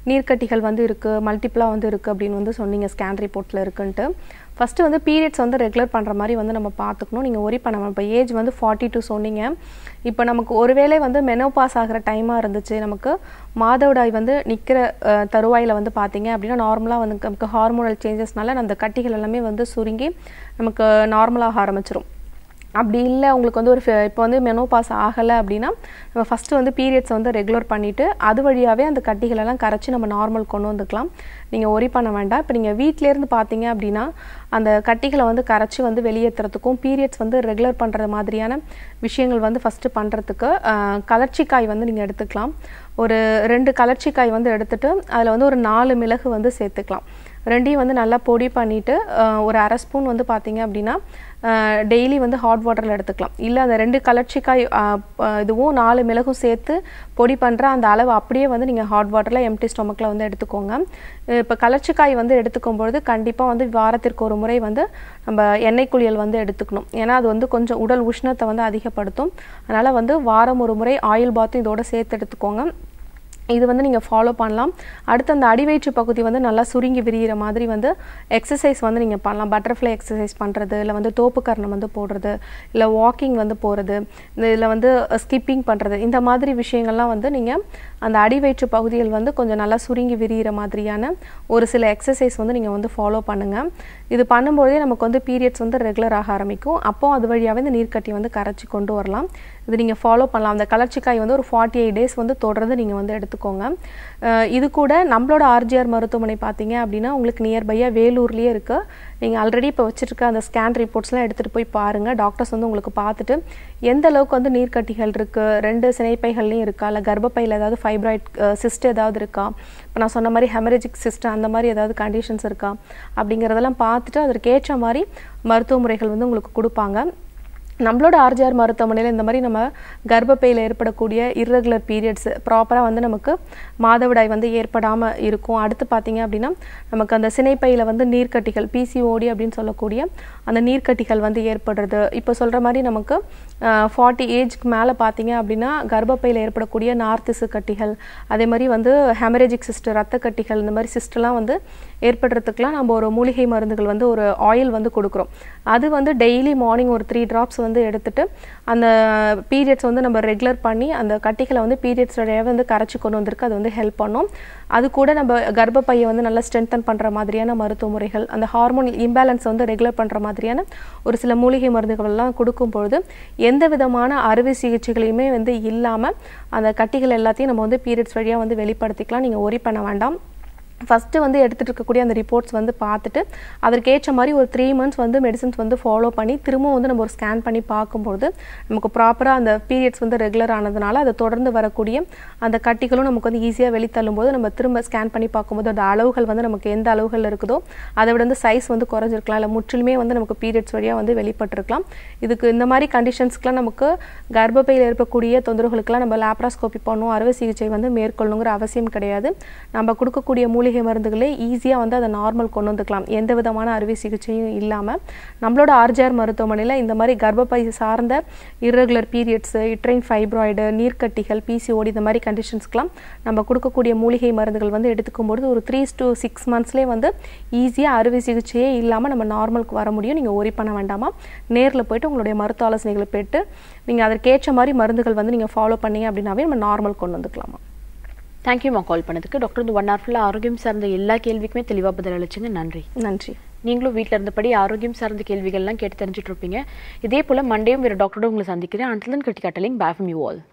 நீர்க்கட்டிகள் வந்து இருக்குது மல்டிப்ளாக வந்து இருக்குது அப்படின்னு வந்து சொன்னீங்க ஸ்கேன் ரிப்போர்ட்டில் இருக்குன்ட்டு ஃபஸ்ட்டு வந்து பீரியட்ஸ் வந்து ரெகுலர் பண்ணுற மாதிரி வந்து நம்ம பார்த்துக்கணும் நீங்கள் ஒரி பண்ண இப்போ ஏஜ் வந்து ஃபார்ட்டி டூ சொன்னீங்க இப்போ நமக்கு ஒருவேளை வந்து மெனோபாஸ் ஆகிற டைமாக இருந்துச்சு நமக்கு மாதவிடாய் வந்து நிற்கிற தருவாயில் வந்து பார்த்தீங்க அப்படின்னா நார்மலாக வந்து நமக்கு ஹார்மோனல் சேஞ்சஸ்னால அந்த கட்டிகள் எல்லாமே வந்து சுருங்கி நமக்கு நார்மலாக ஆரம்பிச்சிரும் அப்படி இல்லை உங்களுக்கு வந்து ஒரு இப்போ வந்து மெனோபாஸ் ஆகலை அப்படின்னா நம்ம ஃபஸ்ட்டு வந்து பீரியட்ஸை வந்து ரெகுலர் பண்ணிவிட்டு அது வழியாகவே அந்த கட்டிகளெல்லாம் கரைச்சி நம்ம நார்மல் கொண்டு வந்துக்கலாம் நீங்கள் ஒரி பண்ண வேண்டாம் இப்போ நீங்கள் வீட்டிலேருந்து பார்த்தீங்க அப்படின்னா அந்த கட்டிகளை வந்து கரைச்சி வந்து வெளியேற்றுறதுக்கும் பீரியட்ஸ் வந்து ரெகுலர் பண்ணுற மாதிரியான விஷயங்கள் வந்து ஃபஸ்ட்டு பண்ணுறதுக்கு கலர்ச்சிக்காய் வந்து நீங்கள் எடுத்துக்கலாம் ஒரு ரெண்டு கலர்ச்சிக்காய் வந்து எடுத்துட்டு அதில் வந்து ஒரு நாலு மிளகு வந்து சேர்த்துக்கலாம் ரெண்டையும் வந்து நல்லா பொடி பண்ணிவிட்டு ஒரு அரை ஸ்பூன் வந்து பார்த்தீங்க அப்படின்னா டெய்லி வந்து ஹாட் வாட்டரில் எடுத்துக்கலாம் இல்லை அந்த ரெண்டு கலர்ச்சிக்காய் இதுவும் நாலு மிளகும் சேர்த்து பொடி பண்ணுற அந்த அளவு அப்படியே வந்து நீங்கள் ஹாட் வாட்டரில் எம்டி ஸ்டொமக்கில் வந்து எடுத்துக்கோங்க இப்போ கலர்ச்சிக்காய் வந்து எடுத்துக்கும் பொழுது கண்டிப்பாக வந்து வாரத்திற்கு ஒரு முறை வந்து நம்ம எண்ணெய் குளியல் வந்து எடுத்துக்கணும் ஏன்னா அது வந்து கொஞ்சம் உடல் உஷ்ணத்தை வந்து அதிகப்படுத்தும் அதனால் வந்து வாரம் ஒரு முறை ஆயில் பாத்தும் இதோட சேர்த்து எடுத்துக்கோங்க இது வந்து நீங்கள் ஃபாலோ பண்ணலாம் அடுத்து அந்த அடிவயிற்று பகுதி வந்து நல்லா சுருங்கி விரிகிற மாதிரி வந்து எக்ஸசைஸ் வந்து நீங்கள் பண்ணலாம் பட்டர்ஃப்ளை எக்ஸசைஸ் பண்ணுறது இல்லை வந்து தோப்பு கரணம் வந்து போடுறது இல்லை வாக்கிங் வந்து போகிறது இந்த இதில் வந்து ஸ்கிப்பிங் பண்ணுறது இந்த மாதிரி விஷயங்கள்லாம் வந்து நீங்கள் அந்த அடிவயிற்று பகுதிகள் வந்து கொஞ்சம் நல்லா சுருங்கி விரிகிற மாதிரியான ஒரு சில எக்ஸசைஸ் வந்து நீங்கள் வந்து ஃபாலோ பண்ணுங்கள் இது பண்ணும்போதே நமக்கு வந்து பீரியட்ஸ் வந்து ரெகுலர் ஆக ஆரம்பிக்கும் அப்போ அது வழியாகவே இந்த நீர்க்கட்டி வந்து கரைச்சி கொண்டு வரலாம் இது நீங்கள் ஃபாலோ பண்ணலாம் அந்த கலர்ச்சிக்காய் வந்து ஒரு ஃபார்ட்டி எயிட் டேஸ் வந்து தொடர்ந்து நீங்கள் வந்து எடுத்துக்கோங்க இது கூட நம்மளோட ஆர்ஜிஆர் மருத்துவமனை பார்த்தீங்க அப்படின்னா உங்களுக்கு நியர்பையாக வேலூர்லேயே இருக்குது நீங்கள் ஆல்ரெடி இப்போ வச்சுருக்க அந்த ஸ்கேன் ரிப்போர்ட்ஸ்லாம் எடுத்துகிட்டு போய் பாருங்கள் டாக்டர்ஸ் வந்து உங்களுக்கு பார்த்துட்டு எந்த அளவுக்கு வந்து நீர்க்கட்டிகள் இருக்குது ரெண்டு சினைப்பைகள்லையும் இருக்கா இல்லை கர்ப்பப்பையில் ஏதாவது ஃபைப்ராய்ட் சிஸ்ட் ஏதாவது இருக்கா இப்போ நான் சொன்ன மாதிரி ஹெமரேஜிக் சிஸ்ட் அந்த மாதிரி ஏதாவது கண்டிஷன்ஸ் இருக்கா அப்படிங்கிறதெல்லாம் பார்த்துட்டு அதற்கேற்ற மாதிரி மருத்துவ முறைகள் வந்து உங்களுக்கு கொடுப்பாங்க நம்மளோட ஆர்ஜிஆர் மருத்துவமனையில் இந்த மாதிரி நம்ம கர்ப்பப்பையில் ஏற்படக்கூடிய இர்ரெகுலர் பீரியட்ஸ் ப்ராப்பராக வந்து நமக்கு மாதவிடாய் வந்து ஏற்படாமல் இருக்கும் அடுத்து பார்த்தீங்க அப்படின்னா நமக்கு அந்த சினைப்பையில் வந்து நீர்க்கட்டிகள் பிசிஓடி அப்படின்னு சொல்லக்கூடிய அந்த நீர்க்கட்டிகள் வந்து ஏற்படுறது இப்போ சொல்கிற மாதிரி நமக்கு ஃபார்ட்டி ஏஜ்க்கு மேலே பார்த்தீங்க அப்படின்னா கர்ப்பப்பையில் ஏற்படக்கூடிய நார்த்திசு கட்டிகள் அதே மாதிரி வந்து ஹெமரேஜிக் சிஸ்டர் ரத்த கட்டிகள் இந்த மாதிரி சிஸ்டெல்லாம் வந்து ஏற்படுறதுக்கெலாம் நம்ம ஒரு மூலிகை மருந்துகள் வந்து ஒரு ஆயில் வந்து கொடுக்குறோம் அது வந்து டெய்லி மார்னிங் ஒரு த்ரீ ட்ராப்ஸ் வந்து எடுத்துட்டு அந்த பீரியட்ஸ் வந்து நம்ம ரெகுலர் பண்ணி அந்த கட்டிகளை வந்து பீரியட்ஸ் வந்து கரைச்சி கொண்டு வந்திருக்கு அது வந்து ஹெல்ப் பண்ணும் அது கூட நம்ம கர்ப்பப்பையை வந்து நல்லா ஸ்ட்ரென்தன் பண்ணுற மாதிரியான மருத்துவ முறைகள் அந்த ஹார்மோன் இம்பேலன்ஸ் வந்து ரெகுலர் பண்ணுற மாதிரியான ஒரு சில மூலிகை மருந்துகள்லாம் கொடுக்கும் பொழுது எந்த விதமான அறுவை சிகிச்சைகளையுமே வந்து இல்லாமல் அந்த கட்டிகள் எல்லாத்தையும் நம்ம வந்து பீரியட்ஸ் வழியாக வந்து வெளிப்படுத்திக்கலாம் நீங்கள் ஒரி பண்ண வேண்டாம் ஃபஸ்ட்டு வந்து எடுத்துகிட்டு இருக்கக்கூடிய அந்த ரிப்போர்ட்ஸ் வந்து பார்த்துட்டு அதற்கேற்ற மாதிரி ஒரு த்ரீ மந்த்ஸ் வந்து மெடிசன்ஸ் வந்து ஃபாலோ பண்ணி திரும்பவும் வந்து நம்ம ஒரு ஸ்கேன் பண்ணி பார்க்கும்பொழுது நமக்கு ப்ராப்பராக அந்த பீரியட்ஸ் வந்து ரெகுலர் ஆனதுனால அதை தொடர்ந்து வரக்கூடிய அந்த கட்டிகளும் நமக்கு வந்து ஈஸியாக வெளித்தள்ளும் போது நம்ம திரும்ப ஸ்கேன் பண்ணி பார்க்கும்போது அந்த அளவுகள் வந்து நமக்கு எந்த அளவுகள் இருக்குதோ அதை விட வந்து சைஸ் வந்து குறைஞ்சிருக்கலாம் இல்லை முற்றிலுமே வந்து நமக்கு பீரியட்ஸ் வழியாக வந்து வெளிப்பட்டிருக்கலாம் இதுக்கு இந்த மாதிரி கண்டிஷன்ஸ்க்குலாம் நமக்கு கர்ப்பப்பையில் இருக்கக்கூடிய தொந்தரவுகளுக்கெல்லாம் நம்ம லேப்ராஸ்கோபி பண்ணணும் அறுவை சிகிச்சை வந்து மேற்கொள்ளணுங்கிற அவசியம் கிடையாது நம்ம கொடுக்கக்கூடிய மூலிகை மூலிகை மருந்துகளே ஈஸியாக வந்து அதை நார்மல் கொண்டு வந்துக்கலாம் எந்த விதமான அறுவை சிகிச்சையும் இல்லாமல் நம்மளோட ஆர்ஜிஆர் மருத்துவமனையில் இந்த மாதிரி கர்ப்பப்பை சார்ந்த இர்ரெகுலர் பீரியட்ஸு இட்ரைன் ஃபைப்ராய்டு நீர்க்கட்டிகள் பிசிஓடி இந்த மாதிரி கண்டிஷன்ஸ்க்கெலாம் நம்ம கொடுக்கக்கூடிய மூலிகை மருந்துகள் வந்து எடுத்துக்கும்பொழுது ஒரு த்ரீ டு சிக்ஸ் மந்த்ஸ்லேயே வந்து ஈஸியாக அறுவை சிகிச்சையே இல்லாமல் நம்ம நார்மலுக்கு வர முடியும் நீங்கள் ஒரி பண்ண வேண்டாமா நேரில் போயிட்டு உங்களுடைய மருத்துவ ஆலோசனைகளை பெற்று நீங்கள் அதற்கேற்ற மாதிரி மருந்துகள் வந்து நீங்கள் ஃபாலோ பண்ணீங்க அப்படின்னாவே நம்ம நார்மல் கொண்டு வந்துக்கலாமா தேங்க்யூமா கால் பண்ணதுக்கு டாக்டர் இந்த ஒன் ஹவர் ஃபுல்லாக ஆரோக்கியம் சார்ந்த எல்லா கேள்விக்குமே தெளிவாக பதில் அளிச்சுங்க நன்றி நன்றி நீங்களும் வீட்டில் இருந்தபடி ஆரோக்கியம் சார்ந்த கேள்விகள்லாம் கேட்டு தெரிஞ்சுட்டு இருப்பீங்க இதே போல் மண்டேயும் வேறு டாக்டரோட உங்களை சந்திக்கிறேன் அண்டில் கட்டி கட்டலிங் பேஃபம் யூ ஆல்